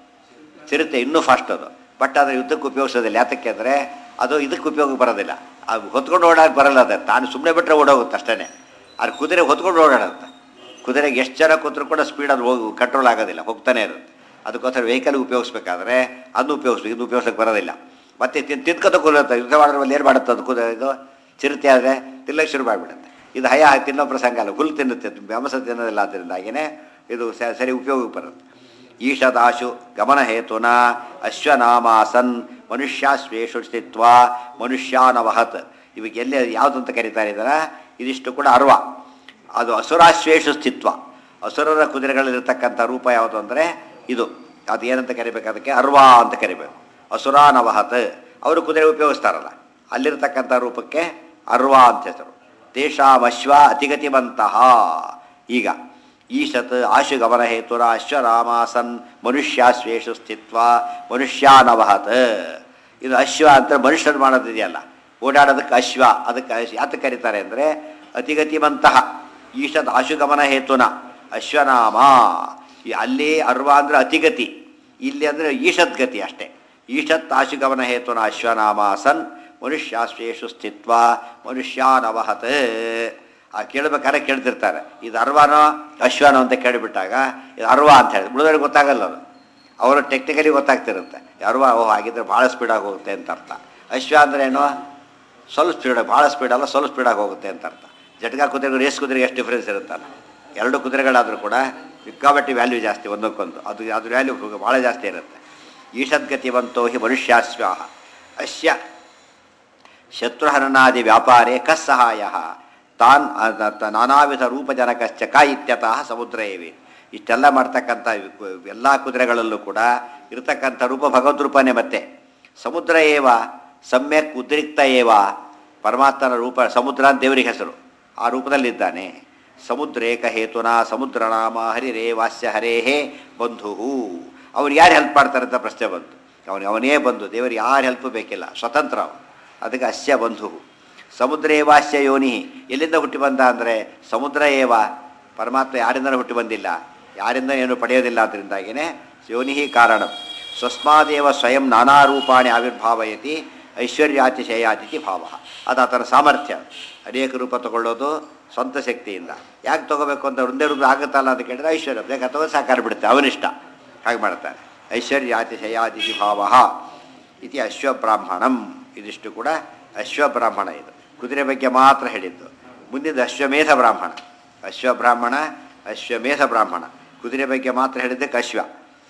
ಚಿರತೆ ಇನ್ನೂ ಫಾಸ್ಟ್ ಅದು ಬಟ್ ಅದರ ಯುದ್ಧಕ್ಕೆ ಉಪಯೋಗಿಸೋದಿಲ್ಲ ಯಾತಕ್ಕೆ ಅಂದರೆ ಅದು ಇದಕ್ಕೆ ಉಪಯೋಗ ಬರೋದಿಲ್ಲ ಅದು ಹೊತ್ಕೊಂಡು ಓಡಾಡಕ್ಕೆ ಬರಲ್ಲ ಅದು ತಾನು ಸುಮ್ಮನೆ ಬಿಟ್ಟರೆ ಓಡೋಗುತ್ತೆ ಅಷ್ಟೇ ಅದು ಕುದುರೆ ಹೊತ್ಕೊಂಡು ಓಡಾಡುತ್ತೆ ಕುದುರೆಗೆ ಎಷ್ಟು ಜನ ಕೂತ್ರು ಕೂಡ ಸ್ಪೀಡ್ ಅದು ಹೋಗಿ ಕಂಟ್ರೋಲ್ ಆಗೋದಿಲ್ಲ ಹೋಗ್ತಾನೆ ಇರುತ್ತೆ ಅದಕ್ಕೋಸ್ಕರ ವೆಹಿಕಲ್ ಉಪಯೋಗಿಸ್ಬೇಕಾದ್ರೆ ಅದನ್ನು ಉಪಯೋಗಿಸ್ಬೇಕು ಇದು ಉಪಯೋಗಿಸೋಕೆ ಬರೋದಿಲ್ಲ ಮತ್ತೆ ತಿನ್ ತಿನ್ಕೋತ ಕೂರುತ್ತೆ ಯುದ್ಧ ಮಾಡೋದ್ರಲ್ಲಿ ಏನು ಮಾಡುತ್ತೆ ಅದು ಕುದುರೆ ಇದು ಚಿರತೆ ಆದರೆ ತಿನ್ನಕ್ಕೆ ಶುರು ಮಾಡಿಬಿಡುತ್ತೆ ಇದು ಹಯ ತಿನ್ನೋ ಪ್ರಸಂಗ ಅಲ್ಲ ಹುಲ್ಲು ತಿನ್ನುತ್ತೆ ಮಾಂಸ ತಿನ್ನೋದಿಲ್ಲ ಅದರಿಂದಾಗಿಯೇ ಇದು ಸ- ಸರಿ ಉಪಯೋಗಕ್ಕೆ ಬರುತ್ತೆ ಈಶದಾಶು ಗಮನ ಹೇತುನ ಅಶ್ವನಾಮಾಸನ್ ಮನುಷ್ಯಾಶ್ವೇಷು ಸ್ಥಿತ್ವ ಮನುಷ್ಯಾನವಹತ್ ಇವಾಗ ಎಲ್ಲಿ ಯಾವುದು ಅಂತ ಕರೀತಾರೆ ಇದರ ಇದಿಷ್ಟು ಕೂಡ ಅರ್ವ ಅದು ಅಸುರಾಶ್ವೇಷು ಸ್ಥಿತ್ವ ಅಸುರರ ಕುದುರೆಗಳಲ್ಲಿರ್ತಕ್ಕಂಥ ರೂಪ ಯಾವುದು ಅಂದರೆ ಇದು ಅದು ಏನಂತ ಕರಿಬೇಕು ಅದಕ್ಕೆ ಅರ್ವಾ ಅಂತ ಕರಿಬೇಕು ಅಸುರಾನವಹತ್ ಅವರು ಕುದುರೆ ಉಪಯೋಗಿಸ್ತಾರಲ್ಲ ಅಲ್ಲಿರ್ತಕ್ಕಂಥ ರೂಪಕ್ಕೆ ಅರ್ವಾ ಅಂತ ಹೆಸರು ತೇಷಾಂ ಅಶ್ವ ಅತಿಗತಿವಂತಹ ಈಗ ಈಶತ್ ಆಶುಗಮನ ಹೇತುರ ಅಶ್ವರಾಮಾಸನ್ ಮನುಷ್ಯಾಶ್ವೇಷು ಸ್ಥಿತ್ವ ಮನುಷ್ಯಾನವಹತ್ ಇದು ಅಶ್ವ ಅಂತ ಮನುಷ್ಯರು ಮಾಡೋದಿದೆಯಲ್ಲ ಓಡಾಡೋದಕ್ಕೆ ಅಶ್ವ ಅದಕ್ಕೆ ಅಶ್- ಯಾತಕ್ಕೆ ಕರೀತಾರೆ ಅಂದರೆ ಅತಿಗತಿವಂತಹ ಈಶತ್ ಆಶುಗಮನ ಹೇತುನ ಅಶ್ವನಾಮ ಈ ಅಲ್ಲಿ ಅರ್ವ ಅಂದರೆ ಅತಿಗತಿ ಇಲ್ಲಿ ಅಂದರೆ ಈಶತ್ ಗತಿ ಅಷ್ಟೇ ಈಶತ್ ಆಶುಗಮನ ಹೇತುನ ಅಶ್ವನಾಮಾಸನ್ ಮನುಷ್ಯಾಶ್ವೇಷು ಸ್ಥಿತ್ವ ಮನುಷ್ಯಾನವಹತ್ ಆ ಕೇಳಬೇಕಾದ್ರೆ ಕೇಳ್ತಿರ್ತಾರೆ ಇದು ಅರ್ವಾನೋ ಅಶ್ವಾನೋ ಅಂತ ಕೇಳಿಬಿಟ್ಟಾಗ ಇದು ಅರ್ವಾ ಅಂತ ಹೇಳಿ ಉಳಿದವ್ರಿಗೆ ಗೊತ್ತಾಗಲ್ಲ ಅದು ಅವರು ಟೆಕ್ನಿಕಲಿ ಗೊತ್ತಾಗ್ತಿರುತ್ತೆ ಅರ್ವಾ ಓ ಹಾಗಿದ್ರೆ ಭಾಳ ಸ್ಪೀಡಾಗಿ ಹೋಗುತ್ತೆ ಅಂತ ಅರ್ಥ ಅಶ್ವ ಅಂದ್ರೆ ಏನು ಸ್ವಲ್ಪ ಸ್ಪೀಡಾಗಿ ಭಾಳ ಸ್ಪೀಡಲ್ಲ ಸ್ವಲ್ಪ ಸ್ಪೀಡಾಗಿ ಹೋಗುತ್ತೆ ಅಂತ ಅರ್ಥ ಜಟ್ಗಾ ಕುದುರೆಗೂ ರೇಸ್ ಕುದುರೆಗೆ ಎಷ್ಟು ಡಿಫ್ರೆನ್ಸ್ ಇರುತ್ತಲ್ಲ ಎರಡು ಕುದುರೆಗಳಾದರೂ ಕೂಡ ಸಿಕ್ಕಾಬಟ್ಟಿ ವ್ಯಾಲ್ಯೂ ಜಾಸ್ತಿ ಒಂದಕ್ಕೊಂದು ಅದು ಅದ್ರ ವ್ಯಾಲ್ಯೂ ಭಾಳ ಜಾಸ್ತಿ ಇರುತ್ತೆ ಈಷದ್ಗತಿವಂತೋ ಹಿ ಮನುಷ್ಯಾಶ್ವ ಅಶ್ಯ ಶತ್ರುಹನನಾದಿ ವ್ಯಾಪಾರೇ ಕಸ್ಸಹಾಯ ತಾನ್ ಅದ- ತ- ನಾನಾವಿಧ ರೂಪಜನಕಶ್ಚ ಕ ಇತ್ಯತಃ ಸಮುದ್ರ ಏವಿ ಇಷ್ಟೆಲ್ಲ ಮಾಡ್ತಕ್ಕಂಥ ಎಲ್ಲ ಕುದುರೆಗಳಲ್ಲೂ ಕೂಡ ಇರತಕ್ಕಂಥ ರೂಪ ಭಗವದ್ ರೂಪನೇ ಮತ್ತೆ ಸಮುದ್ರ ಏವ ಸಮ್ಯಕ್ ಉದ್ರಿಕ್ತ ಏವ ಪರಮಾತ್ಮನ ರೂಪ ಸಮುದ್ರ ಅಂತ ದೇವರಿಗೆ ಹೆಸರು ಆ ರೂಪದಲ್ಲಿದ್ದಾನೆ ಸಮುದ್ರೇಕ ಹೇತುನ ಸಮುದ್ರ ನಾಮ ಹರಿರೇ ವಾಸ್ಯ ಹರೇಹೇ ಬಂಧು ಅವ್ರು ಯಾರು ಹೆಲ್ಪ್ ಮಾಡ್ತಾರೆ ಅಂತ ಪ್ರಶ್ನೆ ಬಂತು ಅವನು ಅವನೇ ಬಂದು ದೇವರಿಗೆ ಯಾರು ಹೆಲ್ಪ್ ಬೇಕಿಲ್ಲ ಸ್ವತಂತ್ರ ಅವನು ಅದಕ್ಕೆ ಅಸ್ಯ ಬಂಧು ಸಮುದ್ರ ಏವಾಸ್ಯ ಯೋನಿ ಎಲ್ಲಿಂದ ಹುಟ್ಟಿ ಬಂದ ಅಂದರೆ ಸಮುದ್ರ ಏವ ಪರಮಾತ್ಮ ಯಾರಿಂದಲೂ ಹುಟ್ಟಿ ಬಂದಿಲ್ಲ ಯಾರಿಂದ ಏನು ಪಡೆಯೋದಿಲ್ಲ ಅದರಿಂದಾಗಿಯೇ ಯೋನಿ ಕಾರಣ ಸ್ವಸ್ಮಾದೇವ ಸ್ವಯಂ ನಾನಾ ರೂಪಾಣಿ ಆವಿರ್ಭಾವಯತಿ ಐಶ್ವರ್ಯಾತಿಶಯಾತಿಥಿ ಭಾವ ಅದು ಆತನ ಸಾಮರ್ಥ್ಯ ಅನೇಕ ರೂಪ ತಗೊಳ್ಳೋದು ಸ್ವಂತ ಶಕ್ತಿಯಿಂದ ಯಾಕೆ ತಗೋಬೇಕು ಅಂತ ಒಂದೇ ರೂಪ ಆಗುತ್ತಲ್ಲ ಅಂತ ಕೇಳಿದ್ರೆ ಐಶ್ವರ್ಯ ಬೇಕು ಅಥವಾ ಸಾಕಾರ ಬಿಡುತ್ತೆ ಅವನಿಷ್ಟ ಹಾಗೆ ಮಾಡ್ತಾನೆ ಐಶ್ವರ್ಯಾತಿಶಯಾತಿಥಿ ಭಾವ ಇತಿ ಅಶ್ವಬ್ರಾಹ್ಮಣಂ ಇದಿಷ್ಟು ಕೂಡ ಅಶ್ವಬ್ರಾಹ್ಮಣ ಇದು ಕುದುರೆ ಬಗ್ಗೆ ಮಾತ್ರ ಹೇಳಿದ್ದು ಮುಂದಿದ್ದು ಅಶ್ವಮೇಧ ಬ್ರಾಹ್ಮಣ ಅಶ್ವಬ್ರಾಹ್ಮಣ ಅಶ್ವಮೇಧ ಬ್ರಾಹ್ಮಣ ಕುದುರೆ ಬಗ್ಗೆ ಮಾತ್ರ ಹೇಳಿದ್ದಕ್ಕೆ ಅಶ್ವ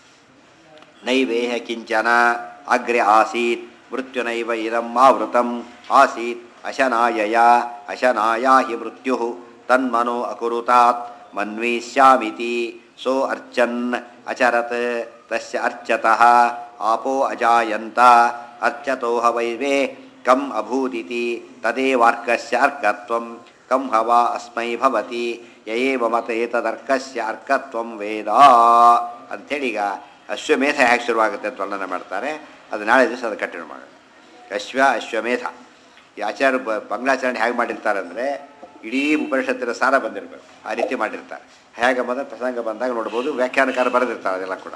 ನೈವೇಹ ಕಿಂಚನ ಅಗ್ರೆ ಆಸೀತ್ ಮೃತ್ಯುನೈವ ಇದಂ ಆವೃತಂ ಆಸೀತ್ ಅಶನಾಯಯ ಅಶನಾಯಾ ಹಿ ಮೃತ್ಯು ತನ್ಮನೋ ಅಕುರುತಾತ್ ಮನ್ವೀಷ್ಯಾಮಿತಿ ಸೋ ಅರ್ಚನ್ ಅಚರತ್ ತಸ್ಯ ಅರ್ಚತಃ ಆಪೋ ಅಜಾಯಂತ ಅರ್ಚತೋಹ ವೈವೇ ಕಂ ಅಭೂದಿತಿ ತದೇವಾರ್ಕಸ್ಯ ಅರ್ಕತ್ವಂ ಕಂ ಹವಾ ಅಸ್ಮೈ ಭವತಿ ಯಯೇವ ಮತ ಏತದರ್ಕಸ್ಯ ಅರ್ಕತ್ವಂ ವೇದ ಅಂಥೇಳಿ ಈಗ ಅಶ್ವಮೇಧ ಹೇಗೆ ಶುರುವಾಗುತ್ತೆ ಅಂತ ವರ್ಣನೆ ಮಾಡ್ತಾರೆ ಅದು ನಾಳೆ ದಿವಸ ಅದು ಕಂಟಿನ್ಯೂ ಮಾಡೋಣ ಅಶ್ವ ಅಶ್ವಮೇಧ ಈ ಆಚಾರ್ಯ ಬ ಬಂಗ್ಲಾಚರಣೆ ಹೇಗೆ ಮಾಡಿರ್ತಾರೆ ಅಂದರೆ ಇಡೀ ಉಪನಿಷತ್ತಿನ ಸಾರ ಬಂದಿರಬೇಕು ಆ ರೀತಿ ಮಾಡಿರ್ತಾರೆ ಹೇಗೆ ಬಂದ ಪ್ರಸಂಗ ಬಂದಾಗ ನೋಡ್ಬೋದು ವ್ಯಾಖ್ಯಾನಕಾರ ಬರೆದಿರ್ತಾರೆ ಅದೆಲ್ಲ ಕೂಡ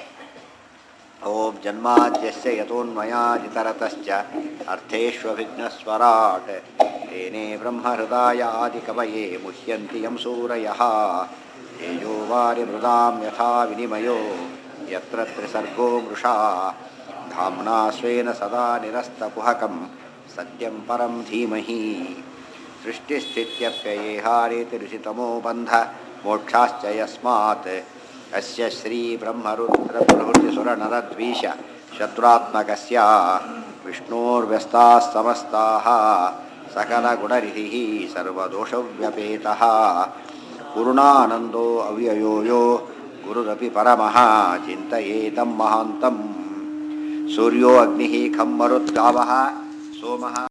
ಓಂ ಜನ್ಮಾದ್ಯಸ್ಯ ಯಥೋನ್ಮಯಾಜಿತರತಶ್ಚ ಅರ್ಥೇಷ್ವಭಿಘ್ನಸ್ವರಾಟ್ ತೇನೇ ಬ್ರಹ್ಮಹೃದಯಾದಿಕವಯೇ ಮುಹ್ಯಂತಿ ಯಂ ಸೂರಯಃ ತೇಜೋ ವಾರಿಮೃದಾಂ ಯಥಾ ವಿನಿಮಯೋ ಯತ್ರ ತ್ರಿಸರ್ಗೋ ಮೃಷಾ ಧಾಮ್ನಾ ಸ್ವೇನ ಸದಾ ನಿರಸ್ತಕುಹಕಂ ಸತ್ಯಂ ಪರಂ ಧೀಮಹಿ ಸೃಷ್ಟಿಸ್ಥಿತ್ಯಪ್ಯಯೇಹಾರೇತಿ ಋಷಿತಮೋ ಬಂಧ ಮೋಕ್ಷಾಶ್ಚ ಯಸ್ಮಾತ್ ಅಸ್ಯ ಶ್ರೀ ಬ್ರಹ್ಮರುದ್ರ ಪ್ರಭೃತಿಸುರನರದ್ವೀಶ ಶತ್ರುತ್ಮಕಸ್ಯ ವಿಷ್ಣೋರ್ವ್ಯಸ್ತಾः ಸಮಸ್ತಾः ಸಕಲಗುಣರಿಧಿः ಸರ್ವದೋಷವ್ಯಪೇತಃ ಪೂರ್ಣಾನಂದೋ ಅವ್ಯಯೋ ಯೋ ಗುರುರಪಿ ಪರಮಃ ಚಿಂತಯೇತಂ ಮಹಾಂತಂ ಸೂರ್ಯೋ ಅಗ್ನಿಃ ಖಂ ಮರುದ್ಗಾವಃ ಸೋಮಃ